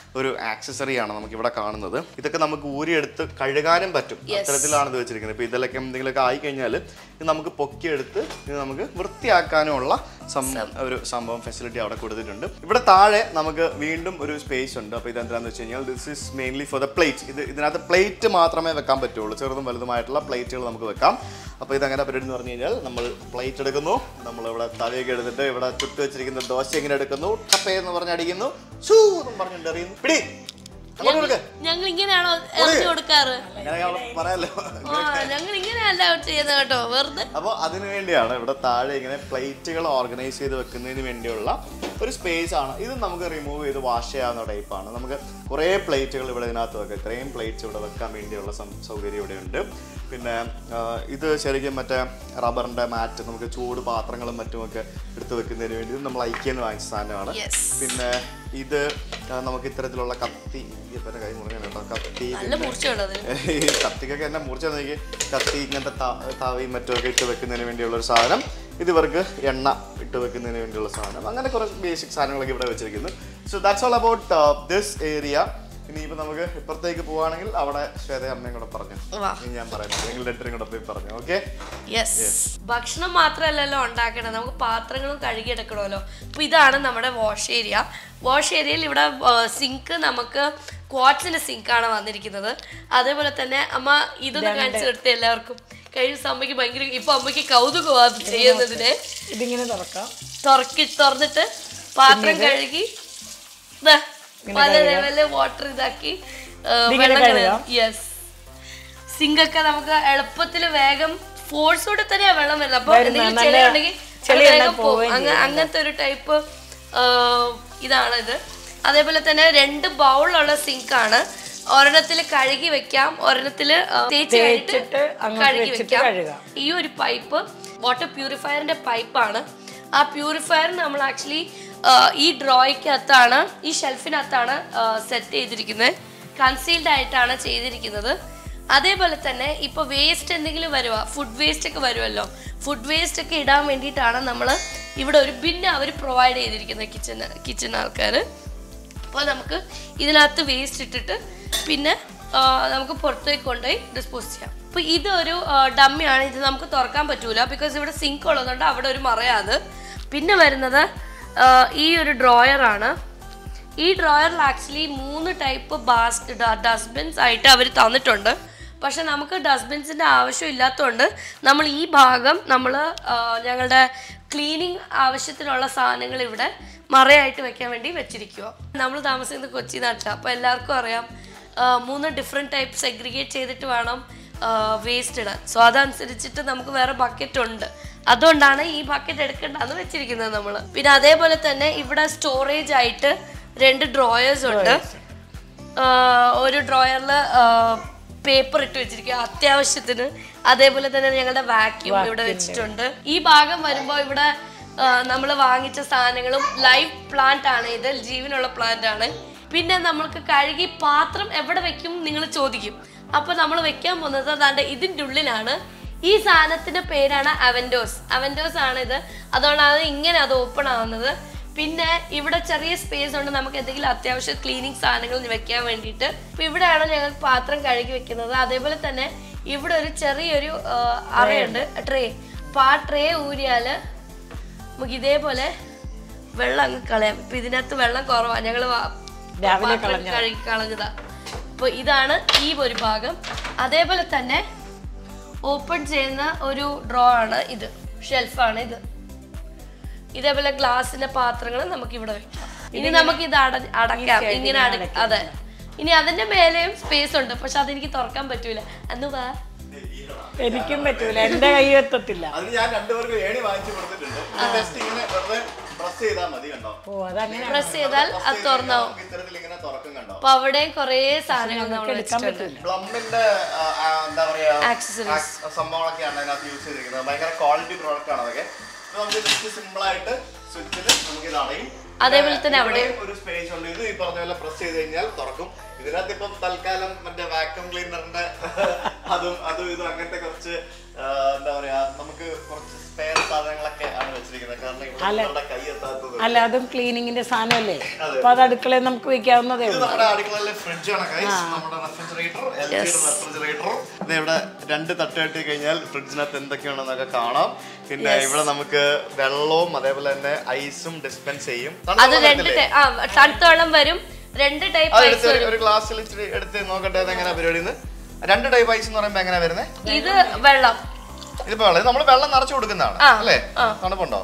ഒരു ആക്സസറി ആണ് നമുക്ക് ഇവിടെ കാണുന്നത് ഇതൊക്കെ നമുക്ക് ഊരിയെടുത്ത് കഴുകാനും പറ്റും അത്തരത്തിലാണ് ഇത് വെച്ചിരിക്കുന്നത് ഇപ്പൊ ഇതിലൊക്കെ എന്തെങ്കിലുമൊക്കെ ആയി കഴിഞ്ഞാൽ ഇത് നമുക്ക് പൊക്കിയെടുത്ത് ഇത് നമുക്ക് വൃത്തിയാക്കാനുമുള്ള സം- ഒരു സംഭവം ഫെസിലിറ്റി അവിടെ കൊടുത്തിട്ടുണ്ട് ഇവിടെ താഴെ നമുക്ക് വീണ്ടും ഒരു സ്പേസ് ഉണ്ട് അപ്പോൾ ഇത് എന്താണെന്ന് വെച്ച് കഴിഞ്ഞാൽ this is mainly for the plate ഇത് ഇതിനകത്ത് പ്ലേറ്റ് മാത്രമേ വെക്കാൻ പറ്റുള്ളൂ ചെറുതും വലുതുമായിട്ടുള്ള പ്ലേറ്റുകൾ നമുക്ക് വെക്കാം അപ്പോൾ ഇതങ്ങനെ പരിപാടി എന്ന് പറഞ്ഞു കഴിഞ്ഞാൽ നമ്മൾ പ്ലേറ്റ് എടുക്കുന്നു നമ്മൾ ഇവിടെ തലയൊക്കെ എടുത്തിട്ട് ഇവിടെ ചുട്ട് വെച്ചിരിക്കുന്ന ദോശ ഇങ്ങനെ എടുക്കുന്നു ടപ്പേ എന്ന് പറഞ്ഞ് അടിക്കുന്നു ഷൂ എന്നും പറഞ്ഞിട്ട് എറിയുന്നു പിടി അങ്ങോട്ട് കൊടുക്ക്. ഞങ്ങൾ ഇങ്ങനെയാണോ എറിഞ്ഞു കൊടുക്കാറ് അങ്ങനെ അവിടെ പറയാലോ ആ ഞങ്ങൾ ഇങ്ങനെയല്ല ചെയ്യുന്നത് കേട്ടോ വെറുതെ അപ്പോൾ അതിനു വേണ്ടിയാണ് ഇവിടെ താഴെ ഇങ്ങനെ പ്ലേറ്റുകൾ ഓർഗനൈസ് ചെയ്ത് വെക്കുന്നതിന് വേണ്ടിയുള്ള ഒരു സ്പേസ് ആണ് ഇത് നമുക്ക് റിമൂവ് ചെയ്ത് വാഷ് ചെയ്യാവുന്ന ടൈപ്പാണ് നമുക്ക് കുറേ പ്ലേറ്റുകൾ ഇവിടെ ഇതിനകത്ത് വെക്കാം ഇത്രയും പ്ലേറ്റ്സ് ഇവിടെ വെക്കാൻ വേണ്ടിയുള്ള സം- സൗകര്യം ഇവിടെ ഉണ്ട് പിന്നെ ആ, ഇത് ശരിക്കും മറ്റേ റബ്ബറിൻ്റെ മാറ്റ് നമുക്ക് ചൂട് പാത്രങ്ങളും മറ്റുമൊക്കെ എടുത്ത് വെക്കുന്നതിന് വേണ്ടി ഇത് നമ്മൾ ഐക്യെന്ന് വാങ്ങിച്ച സാധനമാണ് യെസ് പിന്നെ ഇത് ആ, നമുക്ക് ഇത്തരത്തിലുള്ള കത്തി ഇപ്പം കൈ മുറിഞ്ഞ കേട്ടോ കത്തി നല്ല മൂർച്ചയുള്ളത് ഈ കത്തിക്കൊക്കെ എന്നെ മുറിച്ചാൽ നോക്കി കത്തി ഇങ്ങനത്തെ ത- തവയും മറ്റുമൊക്കെ ഇട്ട് വെക്കുന്നതിന് വേണ്ടിയുള്ള ഒരു സാധനം ഇത് ഇവർക്ക് എണ്ണ ഇട്ട് വെക്കുന്നതിന് വേണ്ടിയുള്ള സാധനം അങ്ങനെ കുറച്ച് ബേസിക് സാധനങ്ങളൊക്കെ ഇവിടെ വെച്ചിരിക്കുന്നു so that's all about this area ഇനിയിപ്പോൾ നമുക്ക് ഇപ്പുറത്തേക്ക് പോവുകയാണെങ്കിൽ അവിടെ ശ്വേത അമ്മയും കൂടെ പറഞ്ഞു വാ ഇനി ഞാൻ പറയുന്നത് നിങ്ങൾ രണ്ടുപേരും കൂടെ പോയി പറഞ്ഞു ഓക്കെ യെസ് ഭക്ഷണം മാത്രമല്ലല്ലോ ഉണ്ടാക്കണം നമുക്ക് പാത്രങ്ങളും കഴുകിയെടുക്കണമല്ലോ അപ്പൊ ഇതാണ് നമ്മുടെ വാഷ് ഏരിയ വാഷ് ഏരിയയിൽ ഇവിടെ സിങ്ക് നമുക്ക് ക്വാട്സിന്റെ സിങ്ക് ആണ് വന്നിരിക്കുന്നത് അതേപോലെ തന്നെ അമ്മ ഇതൊന്ന് കാണിച്ചു കൊടുത്ത എല്ലാവർക്കും കഴിഞ്ഞ ദിവസം അമ്മയ്ക്ക് ഭയങ്കര ഇപ്പൊ അമ്മയ്ക്ക് കൗതുകമാണ് ചെയ്യുന്നതിന് ഇതിങ്ങനെ തുറക്കാം തുറക്കി തുറന്നിട്ട് പാത്രം കഴുകി ദാ, പല ലെവലില് വാട്ടർ ഇതാക്കി ആ, ഇതിങ്ങനെ വെള്ളം കഴുകാം? യെസ് സിങ്കൊക്കെ നമുക്ക് എളുപ്പത്തിൽ വേഗം ഫോഴ്സോടെ തന്നെയാ വെള്ളം വരുന്നത് അപ്പൊ വരുന്നത്. എന്തെങ്കിലും നല്ല ചെളി ഉണ്ടെങ്കിൽ അത് ചെളി വേഗം എല്ലാം പോകും പോവുകയും അങ്ങ- അങ്ങനത്തെ ഒരു ടൈപ്പ് ഇതാണ് ഇത് അതേപോലെ തന്നെ രണ്ട് ബൗളുള്ള സിങ്ക് ആണ് ഒരെണ്ണത്തിൽ കഴുകി വെക്കാം ഒരെണ്ണത്തിൽ തേച്ച് കഴിഞ്ഞിട്ട് തേച്ചിട്ട് അങ്ങോട്ട് കഴുകി വെച്ചിട്ട് വെക്കാം കഴുകാം. ഈ ഒരു പൈപ്പ് വാട്ടർ പ്യൂരിഫയറിന്റെ പൈപ്പാണ് ആ പ്യൂരിഫയർ നമ്മൾ ആക്ച്വലി ഈ ഡ്രോയ്ക്കകത്താണ് ഈ ഷെൽഫിനകത്താണ് സെറ്റ് ചെയ്തിരിക്കുന്നത് കൺസീൽഡ് ആയിട്ടാണ് ചെയ്തിരിക്കുന്നത് അതേപോലെ തന്നെ ഇപ്പോൾ വേസ്റ്റ് എന്തെങ്കിലും വരുക ഫുഡ് വേസ്റ്റ് ഒക്കെ വരുമല്ലോ ഫുഡ് വേസ്റ്റ് ഒക്കെ ഇടാൻ വേണ്ടിയിട്ടാണ് നമ്മൾ ഇവിടെ ഒരു ബിന്ന് അവർ പ്രൊവൈഡ് ചെയ്തിരിക്കുന്നത് കിച്ചൺ കിച്ചൺ ആൾക്കാർ അപ്പോൾ നമുക്ക് ഇതിനകത്ത് വേസ്റ്റ് ഇട്ടിട്ട് പിന്നെ ആ, നമുക്ക് പുറത്തേക്ക് കൊണ്ടുപോയി ഡിസ്പോസ് ചെയ്യാം അപ്പോൾ ഇതൊരു ഡമ്മിയാണ് ഇത് നമുക്ക് തുറക്കാൻ പറ്റൂല ബിക്കോസ് ഇവിടെ സിങ്ക് ഉള്ളതുകൊണ്ട് അവിടെ ഒരു മറയാത് പിന്നെ വരുന്നത് ആ, ഈ ഒരു ഡ്രോയറാണ് ഈ ഡ്രോയറിൽ ആക്ച്വലി മൂന്ന് ടൈപ്പ് ബാസ് ഡസ്റ്റ്ബിൻസ് ആയിട്ട് അവർ തന്നിട്ടുണ്ട് പക്ഷെ നമുക്ക് ഡസ്റ്റ്ബിൻസിൻ്റെ ആവശ്യം ഇല്ലാത്തതുകൊണ്ട് നമ്മൾ ഈ ഭാഗം നമ്മൾ ഞങ്ങളുടെ ക്ലീനിങ് ആവശ്യത്തിനുള്ള സാധനങ്ങൾ ഇവിടെ മറയായിട്ട് വെക്കാൻ വേണ്ടി വെച്ചിരിക്കുക നമ്മൾ താമസിക്കുന്നത് കൊച്ചി നാട്ടിലാണ് അപ്പോൾ എല്ലാവർക്കും അറിയാം ആ, മൂന്ന് ഡിഫറെൻറ്റ് ടൈപ്പ് സെഗ്രിഗേറ്റ് ചെയ്തിട്ട് വേണം വേസ്റ്റ് ഇടാൻ സോ അതനുസരിച്ചിട്ട് നമുക്ക് വേറെ ബക്കറ്റ് ഉണ്ട് അതുകൊണ്ടാണ് ഈ ബക്കറ്റ് എടുക്കേണ്ടതെന്ന് വെച്ചിരിക്കുന്നത് നമ്മൾ പിന്നെ അതേപോലെ തന്നെ ഇവിടെ സ്റ്റോറേജ് ആയിട്ട് രണ്ട് ഡ്രോയേഴ്സ് ഉണ്ട് ആഹ് ഒരു ഡ്രോയറിൽ പേപ്പർ ഇട്ട് വെച്ചിരിക്കുക അത്യാവശ്യത്തിന് അതേപോലെ തന്നെ ഞങ്ങളുടെ വാക്യൂം ഇവിടെ വെച്ചിട്ടുണ്ട് ഈ ഭാഗം വരുമ്പോൾ ഇവിടെ നമ്മൾ വാങ്ങിച്ച സാധനങ്ങളും ലൈവ് പ്ലാന്റ് ആണ് ഇത് ജീവനുള്ള പ്ലാന്റ് ആണ് പിന്നെ നമ്മൾക്ക് കഴുകി പാത്രം എവിടെ വെക്കും നിങ്ങൾ ചോദിക്കും അപ്പൊ നമ്മൾ വെക്കാൻ പോകുന്നത് അതാണ്ട് ഇതിൻ്റെ ഉള്ളിലാണ് ഈ സാധനത്തിന്റെ പേരാണ് അവൻഡോസ് അവൻഡോസ് ആണ് ഇത് അതുകൊണ്ടാണ് ഇങ്ങനെ അത് ഓപ്പൺ ആവുന്നത് പിന്നെ ഇവിടെ ചെറിയ സ്പേസ് ഉണ്ട് നമുക്ക് എന്തെങ്കിലും അത്യാവശ്യ ക്ലീനിങ് സാധനങ്ങൾ വെക്കാൻ വേണ്ടിയിട്ട് അപ്പൊ ഇവിടെയാണ് ഞങ്ങൾ പാത്രം കഴുകി വെക്കുന്നത് അതേപോലെ തന്നെ ഇവിടെ ഒരു ചെറിയൊരു ആ, അറയുണ്ട് ട്രേ അപ്പൊ ആ ട്രേ ഊരിയാല് നമുക്ക് ഇതേപോലെ വെള്ളം അങ്ങ് കളയാം ഇപ്പൊ ഇതിനകത്ത് വെള്ളം കുറവാണ് ഞങ്ങള് വാ- രാവിലെ പാത്രം കഴുകി കളഞ്ഞതാ അപ്പൊ ഇതാണ് ഈ ഒരു ഭാഗം അതേപോലെ തന്നെ ഓപ്പൺ ചെയ്യുന്ന ഒരു ഡ്രോ ആണ് ഇത് ഷെൽഫാണ് ഇത് ഇതേപോലെ ഗ്ലാസിന്റെ പാത്രങ്ങൾ നമുക്ക് ഇവിടെ വെക്കാം ഇനി നമുക്ക് ഇത് അട അടക്കാം ഇങ്ങനെ അട അതെ ഇനി അതിന്റെ മേലെയും സ്പേസ് ഉണ്ട് പക്ഷെ അതെനിക്ക് തുറക്കാൻ പറ്റൂല അന്ന് വാ എനിക്കും പറ്റൂല എന്റെ കൈ എത്തത്തില്ല അതിന് ഞാൻ രണ്ടുപേർക്ക് ഏണി വാങ്ങിച്ചു കൊടുത്തിട്ടുണ്ട് ജസ്റ്റ് ഇങ്ങനെ വെറുതെ പ്രസ് ചെയ്താൽ മതി കണ്ടോ ഓ അതങ്ങനെ പ്രസ് ചെയ്താൽ അത് തുറന്നാവും നമുക്ക് ഇത്തരത്തിൽ ഇങ്ങനെ തുറക്കും കണ്ടോ അപ്പൊ അവിടെ കുറേ സാധനങ്ങൾ നമ്മൾ എടുക്കാൻ വെച്ചിട്ടുണ്ട് പറ്റൂല പ്ലംബിന്റെ എന്താ പറയാ Accessories. ആ, സംഭവങ്ങളൊക്കെയാണ് അതിനകത്ത് യൂസ് ചെയ്തിരിക്കുന്നത് ഭയങ്കര ക്വാളിറ്റി പ്രോഡക്റ്റ് ആണ് അതൊക്കെ ഇത് നമുക്ക് ജസ്റ്റ് സിമ്പിൾ ആയിട്ട് സ്വിച്ചിൽ നമുക്ക് ഇത് അടയും അതേപോലെ തന്നെ അവിടെ ഇവിടെയും ഒരു സ്പേസ് ഉണ്ട് ഇത് ഈ പറഞ്ഞ പോലെ പ്രസ് ചെയ്ത് കഴിഞ്ഞാൽ തുറക്കും ഇതിനകത്ത് ഇപ്പം തൽക്കാലം മറ്റേ വാക്യൂം ക്ലീനറിന്റെ അതും അതും ഇതും അങ്ങനത്തെ കുറച്ച് ആ, എന്താ പറയാ നമുക്ക് കുറച്ച് സ്പെയർ സാധനങ്ങളൊക്കെ ആണ് വെച്ചിരിക്കുന്നത് കാരണം ഇവിടെ നിങ്ങളുടെ കൈ എത്താത്തത് അല്ല അതും ക്ലീനിങ്ങിന്റെ സാധനമല്ലേ അപ്പൊ അത് അടുക്കളയിൽ നമുക്ക് വെക്കാവുന്നതേ ഇത് ഉള്ളൂ നമ്മുടെ അടുക്കളയിലെ ഫ്രിഡ്ജ് ആണ് guys. നമ്മുടെ റെഫ്രിജറേറ്റർ എൽ ജിയുടെ റെഫ്രിജറേറ്റർ ഇത് ഇവിടെ രണ്ട് തട്ട് കെട്ടി കഴിഞ്ഞാൽ ഫ്രിഡ്ജിനകത്ത് എന്തൊക്കെയാണെന്നൊക്കെ കാണാം പിന്നെ ഇവിടെ നമുക്ക് വെള്ളവും അതേപോലെ തന്നെ ഐസും ഡിസ്പെൻസ് ചെയ്യും അത് രണ്ട് ടൈ- ആ തണുത്ത വെള്ളം വരും രണ്ട് ടൈപ്പ് ഐസ് അതെടുത്ത് വരും ഒരു ഗ്ലാസ്സിൽ ഇച്ചിരി എടുത്ത് നോക്കട്ടെ അത് എങ്ങനെ പരിപാടി രണ്ട് ടൈപ്പ് ഐസ് എന്ന് പറയുമ്പോ എങ്ങനെയാ വരുന്നത് ഇത് വെള്ളം ഇതിപ്പോ വെള്ളം നമ്മൾ വെള്ളം നിറച്ചു കൊടുക്കുന്നതാണ് ആ, അല്ലേ ആ. തണുപ്പുണ്ടോ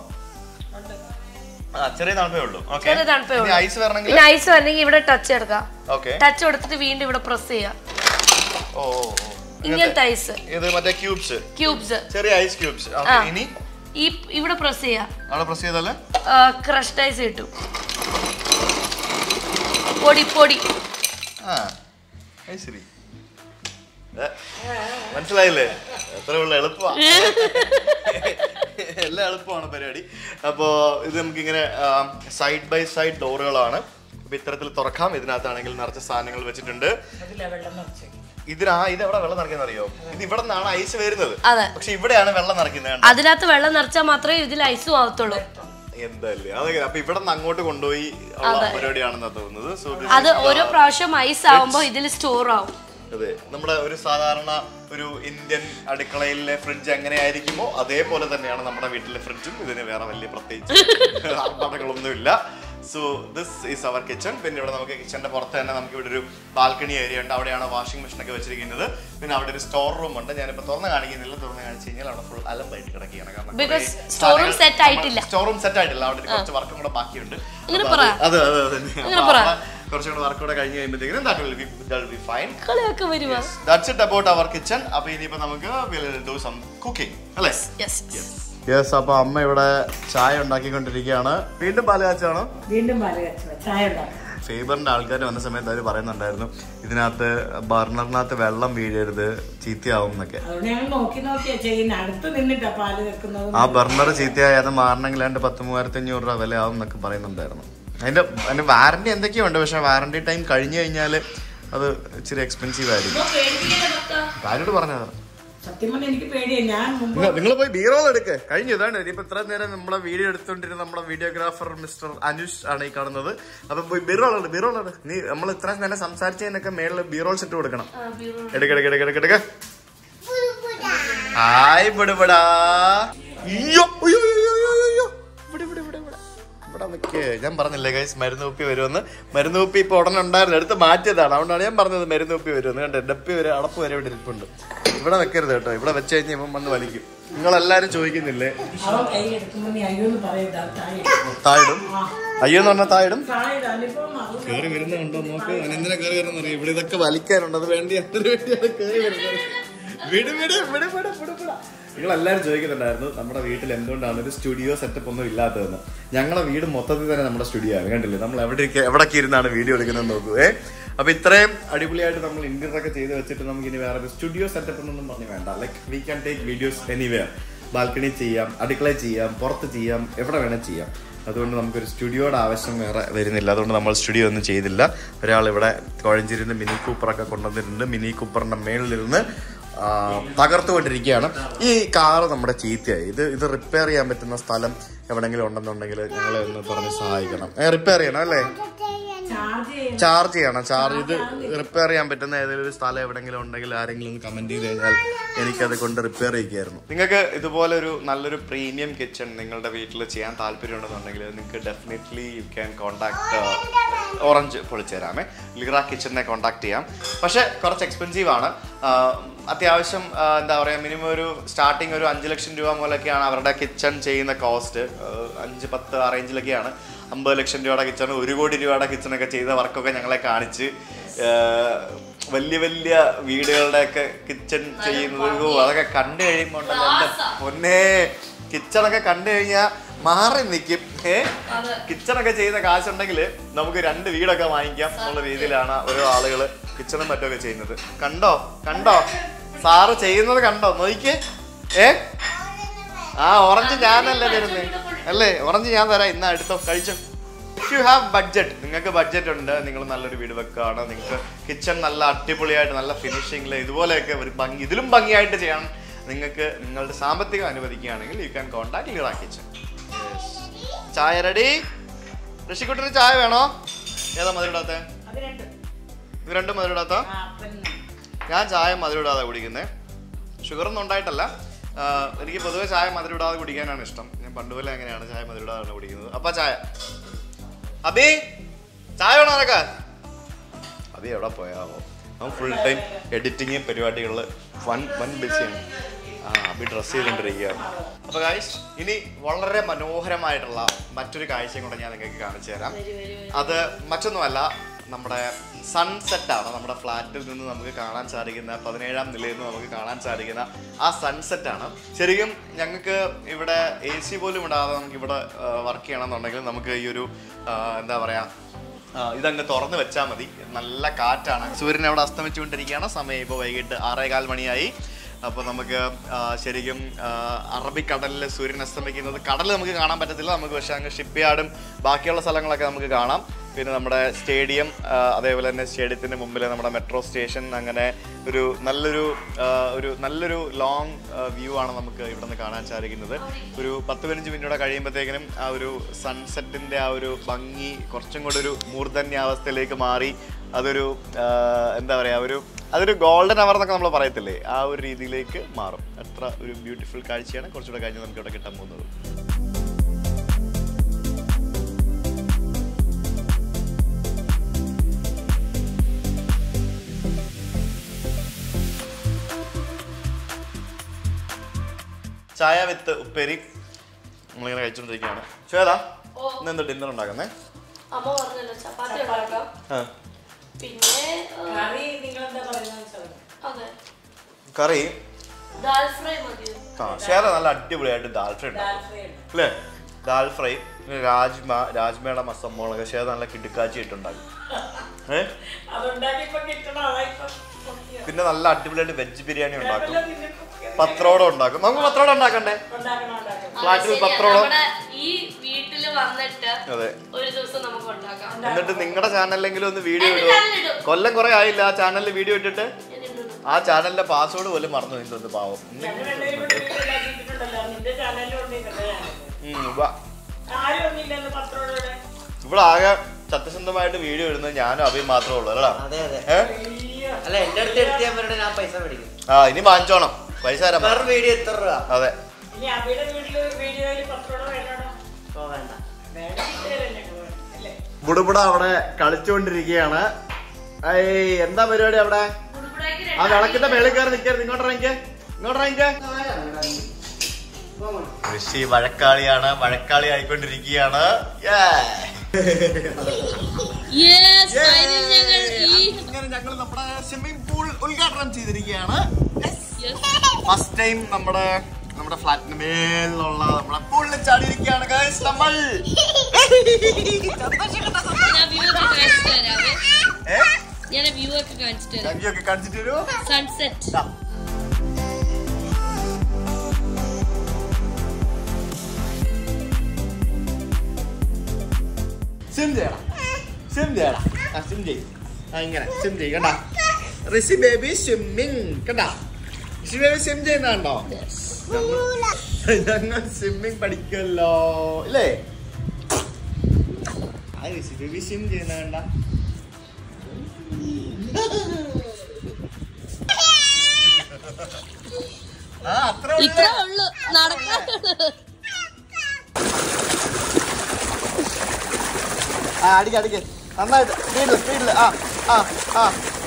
ആ ചെറിയ തണുപ്പേ ഉള്ളൂ ഓക്കെ ചെറിയ തണുപ്പേ ഉള്ളൂ. ഐസ് വരണമെങ്കിൽ പിന്നെ ഐസ് വരണമെങ്കിൽ ഇവിടെ ടച്ച് എടുക്കാം ഓക്കെ ടച്ച് കൊടുത്തിട്ട് വീണ്ടും ഇവിടെ പ്രസ് ചെയ്യാം ഓ ഓ, ഓ. ഇങ്ങനത്തെ ഐസ് ഇത് മറ്റേ ക്യൂബ്സ് ക്യൂബ്സ് ചെറിയ ഐസ് ക്യൂബ്സ് ആ. ഇനി ഈ ഇവിടെ പ്രസ് ചെയ്യാം അവിടെ പ്രസ് ചെയ്താല് ക്രഷ്ഡ് ഐസ് കിട്ടും പൊടി പൊടി ആ അത് ശരി ഏ, മനസ്സിലായില്ലേ എത്ര ഉള്ള എളുപ്പമാണ് എല്ലാം എളുപ്പമാണ് പരിപാടി അപ്പോ ഇത് നമുക്കിങ്ങനെ സൈഡ് ബൈ സൈഡ് ഡോറുകളാണ് അപ്പൊ ഇത്തരത്തിൽ തുറക്കാം ഇതിനകത്താണെങ്കിൽ നിറച്ച സാധനങ്ങൾ വെച്ചിട്ടുണ്ട് അതിലാ വെള്ളം നിറച്ച് ഇതിനാ ഇത് എവിടെ വെള്ളം നിറയ്ക്കുന്ന അറിയോ ഇത് ഇവിടെ നിന്നാണ് ഐസ് വരുന്നത് അതെ പക്ഷെ ഇവിടെയാണ് വെള്ളം നിറയ്ക്കുന്നത് കണ്ടോ? അതിനകത്ത് വെള്ളം നിറച്ചാൽ മാത്രമേ ഇതിൽ ഐസും ആവത്തുള്ളൂ എന്തല്ലേ അതൊക്കെ അപ്പൊ ഇവിടെ നിന്ന് അങ്ങോട്ട് കൊണ്ടുപോയി ഉള്ള പരിപാടിയാണെന്നാ തോന്നുന്നത് സോ അത് ഓരോ പ്രാവശ്യം ഐസ് ആവുമ്പോ ഇതിൽ സ്റ്റോർ ആവും അതെ നമ്മുടെ ഒരു സാധാരണ ഒരു ഇന്ത്യൻ അടുക്കളയിലെ ഫ്രിഡ്ജ് എങ്ങനെയായിരിക്കുമോ അതേപോലെ തന്നെയാണ് നമ്മുടെ വീട്ടിലെ ഫ്രിഡ്ജും ഇതിന് വേറെ വലിയ പ്രത്യേകിച്ച് ആർഭാടങ്ങളൊന്നുമില്ല so this is our kitchen പിന്നെ ഇവിടെ നമുക്ക് കിച്ചണിന്റെ പുറത്ത് തന്നെ നമുക്ക് ഇവിടെ ഒരു ബാൽക്കണി ഏരിയ ഉണ്ട് അവിടെയാണ് വാഷിംഗ് മെഷീൻ ഒക്കെ വെച്ചിരിക്കുന്നത് പിന്നെ അവിടെ ഒരു സ്റ്റോർ റൂം ഉണ്ട് ഞാനിപ്പോ തുറന്ന് കാണിക്കുന്നില്ല തുറന്ന് കാണിച്ചു കഴിഞ്ഞാൽ അവിടെ ഫുൾ അലമ്പായിട്ട് കിടക്കുകയാണ് കാരണം Because store room set ആയിട്ടില്ല. സ്റ്റോർ റൂം സെറ്റ് ആയിട്ടില്ല അവിടെ കുറച്ച് വർക്കും കൂടെ ബാക്കിയുണ്ട് ഇങ്ങനെ അപ്പൊ പറ. അത് അതെ അതെ അതെ ഇങ്ങനെ പറ. കുറച്ചും കൂടെ വർക്ക് കൂടെ കഴിഞ്ഞ് കഴിയുമ്പോഴത്തേക്കും that will be that will be fine കളിയൊക്കെ വരുവാ that's it about our kitchen അപ്പൊ ഇനിയിപ്പോ നമുക്ക് ഡു സം കുക്കിംഗ് അല്ലേ യെസ് യെസ് അപ്പൊ അമ്മ ഇവിടെ ചായ ഉണ്ടാക്കിക്കൊണ്ടിരിക്കുകയാണ് വീണ്ടും പാല് കാച്ചാണോ വീണ്ടും പാല് കാച്ചുക ചായ ഉണ്ടാക്കാം ഫേബറിന്റെ ആൾക്കാർ വന്ന സമയത്ത് അവർ പറയുന്നുണ്ടായിരുന്നു ഇതിനകത്ത് ബർണറിനകത്ത് വെള്ളം വീഴരുത് ചീത്തയാവും എന്നൊക്കെ അതുകൊണ്ട് ഞങ്ങൾ നോക്കി നോക്കിയാ ചെയ്യുന്ന അടുത്ത് നിന്നിട്ടാ പാല് വെക്കുന്നത് ആ ബർണർ ചീത്തയായി അത് മാറണമെങ്കിൽ രണ്ട് പത്ത് മൂവായിരത്തി അഞ്ഞൂറ് രൂപ വില ആവും എന്നൊക്കെ പറയുന്നുണ്ടായിരുന്നു അതിന്റെ അതിന്റെ വാറണ്ടി എന്തൊക്കെയോ ഉണ്ട് പക്ഷെ വാറണ്ടി ടൈം കഴിഞ്ഞു കഴിഞ്ഞാൽ അത് ഇച്ചിരി എക്സ്പെൻസീവ് ആയിരിക്കും കാര്യോട് പറഞ്ഞതാണ് സത്യം പറഞ്ഞാൽ എനിക്ക് പേടിയാ ഞാൻ മുമ്പ് നിങ്ങൾ പോയി ബീറോൾ എടുക്ക് കഴിഞ്ഞു ഇതാണ് ഇനിയിപ്പോ ഇത്ര നേരം നമ്മളെ വീഡിയോ എടുത്തോണ്ടിരുന്ന നമ്മുടെ വീഡിയോഗ്രാഫർ മിസ്റ്റർ അനുഷ് ആണ് ഈ കാണുന്നത് അപ്പൊ പോയി ബീറോൾ എടു ബീറോൾ എടു നീ നമ്മൾ ഇത്ര നേരം സംസാരിച്ചതിനൊക്കെ മേളിൽ ബീറോൾ സെറ്റ് കൊടുക്കണം എടുക്ക എടുക്ക എടുക്ക എടുക്ക എടുക്ക ഹായ് ബിടുബടാ അയ്യോ അയ്യോ അയ്യോ അയ്യോ അയ്യോ ഇവിടെ ഇവിടെ ഇവിടെ ഇവിടെ ഇവിടെ നിൽക്കേ ഞാൻ പറഞ്ഞില്ലേ ഗൈസ് മരുന്ന് കുപ്പി വരുമെന്ന് മരുന്ന് കുപ്പി ഇപ്പൊ ഉടനെ ഉണ്ടായിരുന്നു എടുത്ത് മാറ്റിയതാണ് അതുകൊണ്ടാണ് ഞാൻ പറഞ്ഞത് മരുന്ന് കുപ്പി വരുമെന്ന് കണ്ടേ ഡപ്പി വരെ അടപ്പ് വരെ ഇവിടെ ഇരിപ്പുണ്ട് ഇവിടെ വെക്കരുത് കേട്ടോ ഇവിടെ വെച്ച് കഴിഞ്ഞ് ഇപ്പം വന്ന് വലിക്കും നിങ്ങളെല്ലാരും ചോദിക്കുന്നില്ലേ അവൻ കൈ എടുക്കുമ്പോ നീ അയ്യോ എന്ന് പറയരുത് താഴെ തായിടും അയ്യോ എന്ന് പറഞ്ഞാൽ തായിടും താഴെ അനുഭവം അത് കേറി വരുന്നുണ്ടോ നോക്ക് എന്തിനാ കേറി വരുന്നറിയാം ഇവിടെ ഇതൊക്കെ വലിക്കാനുണ്ട് അത് വേണ്ടി അതിന് വേണ്ടിയാണ് കേറി വരുന്നത് വിട് വിട് വിട് വിട് വിട് വിട് നിങ്ങൾ എല്ലാവരും ചോദിക്കുന്നുണ്ടായിരുന്നു നമ്മുടെ വീട്ടിൽ എന്തുകൊണ്ടാണ് ഒരു സ്റ്റുഡിയോ സെറ്റപ്പ് ഒന്നും ഇല്ലാത്തതെന്ന് ഞങ്ങളുടെ വീട് മൊത്തത്തിൽ തന്നെ നമ്മുടെ സ്റ്റുഡിയോ ആണ് കണ്ടില്ലേ നമ്മൾ എവിടെയൊക്കെ എവിടൊക്കെ ഇരുന്നാണ് വീഡിയോ എടുക്കുന്നത് നോക്കൂ ഏ അപ്പൊ ഇത്രയും അടിപൊളിയായിട്ട് നമ്മൾ ഇന്റീരിയർ ഒക്കെ ചെയ്ത് വെച്ചിട്ട് നമുക്ക് ഇനി വേറെ ഒരു സ്റ്റുഡിയോ സെറ്റപ്പ് എന്നൊന്നും പറഞ്ഞു വേണ്ട like we can take videos anywhere balcony ചെയ്യാം അടുക്കള ചെയ്യാം പുറത്ത് ചെയ്യാം എവിടെ വേണേൽ ചെയ്യാം അതുകൊണ്ട് നമുക്കൊരു സ്റ്റുഡിയോയുടെ ആവശ്യം വേറെ വരുന്നില്ല അതുകൊണ്ട് നമ്മൾ സ്റ്റുഡിയോ ഒന്നും ചെയ്തില്ല ഒരാൾ ഇവിടെ കോഴഞ്ചേരിന്ന് മിനി കൂപ്പറൊക്കെ കൊണ്ടുവന്നിട്ടുണ്ട് മിനി കൂപ്പറിന്റെ മേളിലിരുന്ന് ആ, തകർത്തുകൊണ്ടിരിക്കുകയാണ് ഈ കാറ് നമ്മുടെ ചീത്തയായി ഇത് ഇത് റിപ്പയർ ചെയ്യാൻ പറ്റുന്ന സ്ഥലം എവിടെങ്കിലും ഉണ്ടെന്നുണ്ടെങ്കിൽ ഞങ്ങളെ ഒന്ന് പറഞ്ഞ് സഹായിക്കണം റിപ്പയർ ചെയ്യണം അല്ലേ ചാർജ് ചെയ്യാൻ ചാർജ് ചെയ്യണം ചാർജ് ഇത് റിപ്പയർ ചെയ്യാൻ പറ്റുന്ന ഏതെങ്കിലും ഒരു സ്ഥലം എവിടെങ്കിലും ഉണ്ടെങ്കിൽ ആരെങ്കിലും ഒന്ന് കമന്റ് ചെയ്ത് കഴിഞ്ഞാൽ എനിക്കത് കൊണ്ട് റിപ്പയർ ചെയ്യിക്കായിരുന്നു നിങ്ങൾക്ക് ഇതുപോലെ ഒരു നല്ലൊരു പ്രീമിയം കിച്ചൺ നിങ്ങളുടെ വീട്ടിൽ ചെയ്യാൻ താല്പര്യമുണ്ടെന്നുണ്ടെങ്കിൽ നിങ്ങൾക്ക് definitely you can contact orange പൊളിച്ചു തരാമേ ലിറ കിച്ചണിനെ കോൺടാക്ട് ചെയ്യാം പക്ഷേ കുറച്ച് എക്സ്പെൻസീവ് ആണ് ആ, അത്യാവശ്യം ആ, എന്താ പറയുക മിനിമം ഒരു സ്റ്റാർട്ടിങ് ഒരു അഞ്ച് ലക്ഷം രൂപ മുതലൊക്കെയാണ് അവരുടെ കിച്ചൺ ചെയ്യുന്ന കോസ്റ്റ് അഞ്ച് പത്ത് ആ റേഞ്ചിലൊക്കെയാണ് അമ്പത് ലക്ഷം രൂപയുടെ കിച്ചൺ ഒരു കോടി രൂപയുടെ കിച്ചണൊക്കെ ചെയ്ത വർക്കൊക്കെ ഞങ്ങളെ കാണിച്ച് ആ, വലിയ വലിയ വീടുകളുടെ ഒക്കെ കിച്ചൺ ചെയ്യുന്നത് ഓ അതൊക്കെ കണ്ടു കഴിയുമ്പോൾ ഉണ്ടല്ലോ എൻ്റെ പൊന്നേ കിച്ചണൊക്കെ കണ്ടു കഴിഞ്ഞാൽ മാറി നിൽക്കും ഏ കിച്ചണൊക്കെ ചെയ്ത കാശുണ്ടെങ്കിൽ നമുക്ക് രണ്ട് വീടൊക്കെ വാങ്ങിക്കാം എന്നുള്ള രീതിയിലാണ് ഓരോ ആളുകൾ കിച്ചണും മറ്റൊക്കെ ചെയ്യുന്നത് കണ്ടോ കണ്ടോ സാറ് ചെയ്യുന്നത് കണ്ടോ നോക്കിക്കേ ഏ ആ ഓറഞ്ച് ഞാനല്ലേ തരുന്നത് അല്ലേ ഓറഞ്ച് ഞാൻ തരാം ഇന്ന് എടുത്തോ കഴിച്ചോ ഇഫ് യു ഹാവ് ബഡ്ജറ്റ് നിങ്ങൾക്ക് ബഡ്ജറ്റ് ഉണ്ട് നിങ്ങൾ നല്ലൊരു വീട് വെക്കുകയാണ് നിങ്ങൾക്ക് കിച്ചൺ നല്ല അടിപൊളിയായിട്ട് നല്ല ഫിനിഷിങ്ങിൽ ഇതുപോലെയൊക്കെ ഒരു ഭംഗി ഇതിലും ഭംഗിയായിട്ട് ചെയ്യാൻ നിങ്ങൾക്ക് നിങ്ങളുടെ സാമ്പത്തികം അനുവദിക്കുകയാണെങ്കിൽ you can contact Lira kitchen ചായ റെഡി ഋഷിക്കുട്ടിന് ചായ വേണോ ഏതാ മധുരിടാത്ത അത് രണ്ടും ഇത് രണ്ടും മധുരിടാത്ത ആ പിന്നെ ഞാൻ ചായ മധുരിടാതെ കുടിക്കുന്നത് ഷുഗർ ഒന്നും ഉണ്ടായിട്ടല്ല ആ, എനിക്ക് പൊതുവെ ചായ മധുരിടാതെ കുടിക്കാനാണ് ഇഷ്ടം ഞാൻ പണ്ട് പോലെ അങ്ങനെയാണ് ചായ മധുരിടാതാണ് കുടിക്കുന്നത് അപ്പൊ ചായ അബി ചായ വേണോ നിനക്ക് അബി എവിടെ പോയാവോ അവൻ ഫുൾ ടൈം എഡിറ്റിങ് പരിപാടികളിൽ വൻ വൻ ബിസിയാണ് ആ അബി ഡ്രസ്സ് ചെയ്തുകൊണ്ടിരിക്കുകയാണ് അപ്പൊ ഗായ്സ് ഇനി വളരെ മനോഹരമായിട്ടുള്ള മറ്റൊരു കാഴ്ചയും കൂടെ ഞാൻ നിങ്ങൾക്ക് കാണിച്ചു തരാം അത് മറ്റൊന്നുമല്ല നമ്മുടെ സൺസെറ്റ് ആണ് നമ്മുടെ ഫ്ലാറ്റിൽ നിന്ന് നമുക്ക് കാണാൻ സാധിക്കുന്ന പതിനേഴാം നിലയിൽ നിന്ന് നമുക്ക് കാണാൻ സാധിക്കുന്ന ആ സൺസെറ്റ് ആണ് ശരിക്കും ഞങ്ങൾക്ക് ഇവിടെ എ സി പോലും ഇടാതെ നമുക്ക് ഇവിടെ വർക്ക് ചെയ്യണമെന്നുണ്ടെങ്കിൽ നമുക്ക് ഈ ഒരു ആ, എന്താ പറയാ ആ, ഇതങ്ങ് തുറന്ന് വെച്ചാൽ മതി നല്ല കാറ്റാണ് സൂര്യൻ അവിടെ അസ്തമിച്ചുകൊണ്ടിരിക്കുകയാണ് സമയം ഇപ്പോൾ വൈകിട്ട് ആറേകാൽ മണിയായി അപ്പോൾ നമുക്ക് ആ, ശരിക്കും ആ, അറബിക്കടലിൽ സൂര്യൻ അസ്തമിക്കുന്നത് കടൽ നമുക്ക് കാണാൻ പറ്റത്തില്ല നമുക്ക് പക്ഷേ അങ്ങ് ഷിപ്പ് യാർഡും ബാക്കിയുള്ള സ്ഥലങ്ങളൊക്കെ നമുക്ക് കാണാം പിന്നെ നമ്മുടെ സ്റ്റേഡിയം ആ, അതേപോലെ തന്നെ സ്റ്റേഡിയത്തിൻ്റെ മുമ്പിൽ നമ്മുടെ മെട്രോ സ്റ്റേഷൻ അങ്ങനെ ഒരു നല്ലൊരു ആ, ഒരു നല്ലൊരു ലോങ് വ്യൂ ആണ് നമുക്ക് ഇവിടെ നിന്ന് കാണാൻ സാധിക്കുന്നത് ഒരു പത്ത് പതിനഞ്ച് മിനിറ്റോടെ കഴിയുമ്പോഴത്തേക്കിനും ആ ഒരു സൺസെറ്റിൻ്റെ ആ ഒരു ഭംഗി കുറച്ചും കൂടെ ഒരു മൂർധന്യാവസ്ഥയിലേക്ക് മാറി അതൊരു ആ, എന്താ പറയുക ഒരു അതൊരു ഗോൾഡൻ അവർ എന്നൊക്കെ നമ്മൾ പറയത്തില്ലേ ആ ഒരു രീതിയിലേക്ക് മാറും അത്ര ഒരു ബ്യൂട്ടിഫുൾ കാഴ്ചയാണ് കുറച്ചുകൂടെ കഴിഞ്ഞ് നമുക്ക് ഇവിടെ കിട്ടാൻ പോകുന്നത് ചായ വിത്ത് ഉപ്പേരി നമ്മളിങ്ങനെ കഴിച്ചുകൊണ്ടിരിക്കുകയാണ് ശ്വേതാ ഇന്ന് എന്ത് ഡിന്നർ ഉണ്ടാക്കുന്നേ അമ്മ പറഞ്ഞല്ലോ ചപ്പാത്തി ഉണ്ടാക്കാം ആ. പിന്നെ ആ, കറി നിങ്ങൾ എന്താ പറയുന്നത് വെച്ചാൽ അതെ കറി ദാൽ ഫ്രൈ മതി ആ ശ്വേത നല്ല അടിപൊളിയായിട്ട് ദാൽ ഫ്രൈ ഉണ്ടാക്കും ഫ്രൈ ഉണ്ട് അല്ലേ ദാൽ ഫ്രൈ പിന്നെ രാജ്മ രാജ്മയുടെ മസമുളക് ശ്വേത നല്ല കിടുക്കാച്ചി ഇട്ടുണ്ടാക്കും ഏ അതുണ്ടാക്കിയപ്പോ കിട്ടണം അതായിപ്പോ പൊട്ടിയത്. പിന്നെ നല്ല അടിപൊളിയായിട്ട് വെജ് ബിരിയാണി ഉണ്ടാക്കും എല്ലാം നിങ്ങൾക്ക് പത്രോടം ഉണ്ടാക്കും നമുക്ക് പത്രോടം ഉണ്ടാക്കണ്ടേ ഉണ്ടാക്കണം ഉണ്ടാക്കണം ഫ്ലാറ്റിൽ പത്രോടം നമ്മുടെ ഈ വീട്ടില് വന്നിട്ട് അതെ ഒരു ദിവസം നമുക്ക് ഉണ്ടാക്കാം എന്നിട്ട് നിങ്ങളുടെ ചാനലിലെങ്കിലും ഒന്ന് വീഡിയോ എന്റെ ഇടുക channel ഇടും. കൊല്ലം കുറെ ആയില്ല ആ ചാനലിൽ വീഡിയോ ഇട്ടിട്ട് ഞാൻ ഇടുന്നു. ആ ചാനലിന്റെ പാസ്വേഡ് പോലും മറന്നു നിന്നത് പാവം ഞങ്ങൾ രണ്ടുപേരും കൂടി വീഡിയോ ഉണ്ടാക്കിയിട്ടുണ്ടല്ലോ നിന്റെ ചാനലിലും ഉണ്ട് ഇവരുടെ ചാനലിലും ഉം, വാ. ആരും ഒന്നില്ലെന്ന് പത്രോടെ ഇവിടെ ആകെ സത്യസന്ധമായിട്ട് വീഡിയോ ഇടുന്നത് ഞാനും അഭിയും മാത്രമേ ഉള്ളൂ അല്ലടാ അതെ അതെ ഏ അല്ല എന്റെ അടുത്ത് എടുത്ത് ഞാൻ പറഞ്ഞ ഞാൻ പൈസ മേടിക്കും ആ ഇനി വാങ്ങിച്ചോണം പൈസ തരാൻ പറ. പെർ വീഡിയോ എത്ര രൂപ അതെ ഇനി അബിയുടെ വീട്ടില് വീഡിയോയിൽ പത്രോടെ വേണോ ഓ വേണ്ട വേണമെങ്കിൽ ഞങ്ങൾ അല്ലേ ബുടുബുട അവിടെ കളിച്ചുകൊണ്ടിരിക്കുകയാണ് ഏയ് എന്താ പരിപാടി അവിടെ കുടുകുടായ്ക്ക് ആ രണ്ട് വിളക്കിന്റെ മേളിൽ കയറി നിൽക്കരുത് ഇങ്ങോട്ട് ഇറങ്ങിക്ക് ഇങ്ങോട്ട് ഇറങ്ങിക്ക് ഋഷി വഴക്കാളിയാണ് വഴക്കാളി ആയിക്കൊണ്ടിരിക്കുകയാണ് Yes, finally ഞങ്ങൾ ഈ അങ്ങനെ ഞങ്ങൾ നമ്മുടെ സ്വിമ്മിംഗ് പൂൾ ഉദ്ഘാടനം ചെയ്തിരിക്കുകയാണ് Yes. ഫസ്റ്റ് ടൈം നമ്മുടെ നമ്മുടെ ഫ്ലാറ്റിന് മേലുള്ള നമ്മുടെ പൂളിൽ ചാടിയിരിക്കുകയാണ് guys നമ്മൾ ഞാൻ വ്യൂ ഒക്കെ കാണിച്ചിട്ട് തരാവേ ഏ? ഞാൻ വ്യൂ ഒക്കെ കാണിച്ചിട്ട് തരാം രവിയൊക്കെ കാണിച്ചിട്ട് വരൂ സൺസെറ്റ് ദാ. സിം ചെയ്യടാ സിം ചെയ്യടാ ആ സിം ചെയ് ആ ഇങ്ങനെ സിം ചെയ് കണ്ടാ ഋഷി ബേബി സ്വിമ്മിങ് കണ്ടാ ഋഷി ബേബി സ്വിം ചെയ്യുന്നുണ്ടോ ഞങ്ങൾ സ്വിമ്മിങ് പഠിക്കല്ലോ ഇല്ലേ ആ ഋഷി ബേബി സ്വിം ചെയ്യുന്ന കണ്ട ആ അത്ര ഇത്രേ ഉള്ളു നടക്കാനുള്ളത് ആ അടിക്ക അടിക്ക നന്നായിട്ട് സ്പീഡില് സ്പീഡില് ആ ആ ആ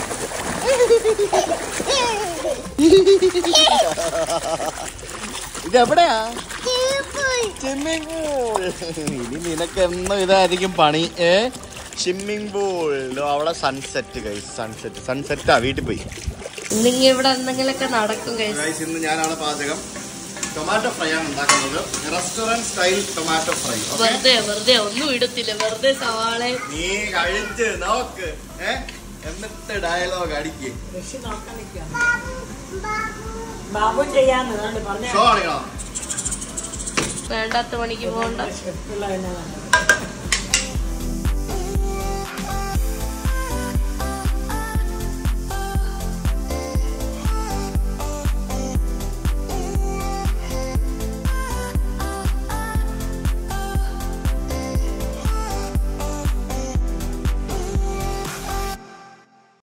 ഇതെവിടെയാ സ്വിമ്മിംഗ് പൂൾ ഇനി നിനക്ക് എന്നും ഇതായിരിക്കും പണി ഏ സ്വിമ്മിംഗ് പൂൾ അവിടെ സൺസെറ്റ് കൈസ് സൺസെറ്റ് സൺസെറ്റാ വീട്ടിൽ പോയി നിങ്ങൾ ഇവിടെ എന്തെങ്കിലുമൊക്കെ നടക്കും കഴിച്ചു ഗൈസ് ഇന്ന് ഞാനാണ് പാചകം ടൊമാറ്റോ ഫ്രൈ ആണ് ഉണ്ടാക്കുന്നത് റെസ്റ്റോറന്റ് സ്റ്റൈൽ ടൊമാറ്റോ ഫ്രൈ വെറുതെ വെറുതെ ഒന്നും ഇടത്തില്ല വെറുതെ സവാളയും നീ കഴിച്ച് നോക്ക് ഏ എന്നിട്ട് ഡയലോഗ് അടിക്ക് കൃഷി നോക്കാൻ നിൽക്കുകയാണ് ബാബു ചെയ്യാന്ന് അതുകൊണ്ട് പറഞ്ഞ ഷോ കാണിക്കണം വേണ്ടാത്ത പണിക്ക് പോകണ്ട ഷെഫുള്ള തന്നെ നല്ലത്.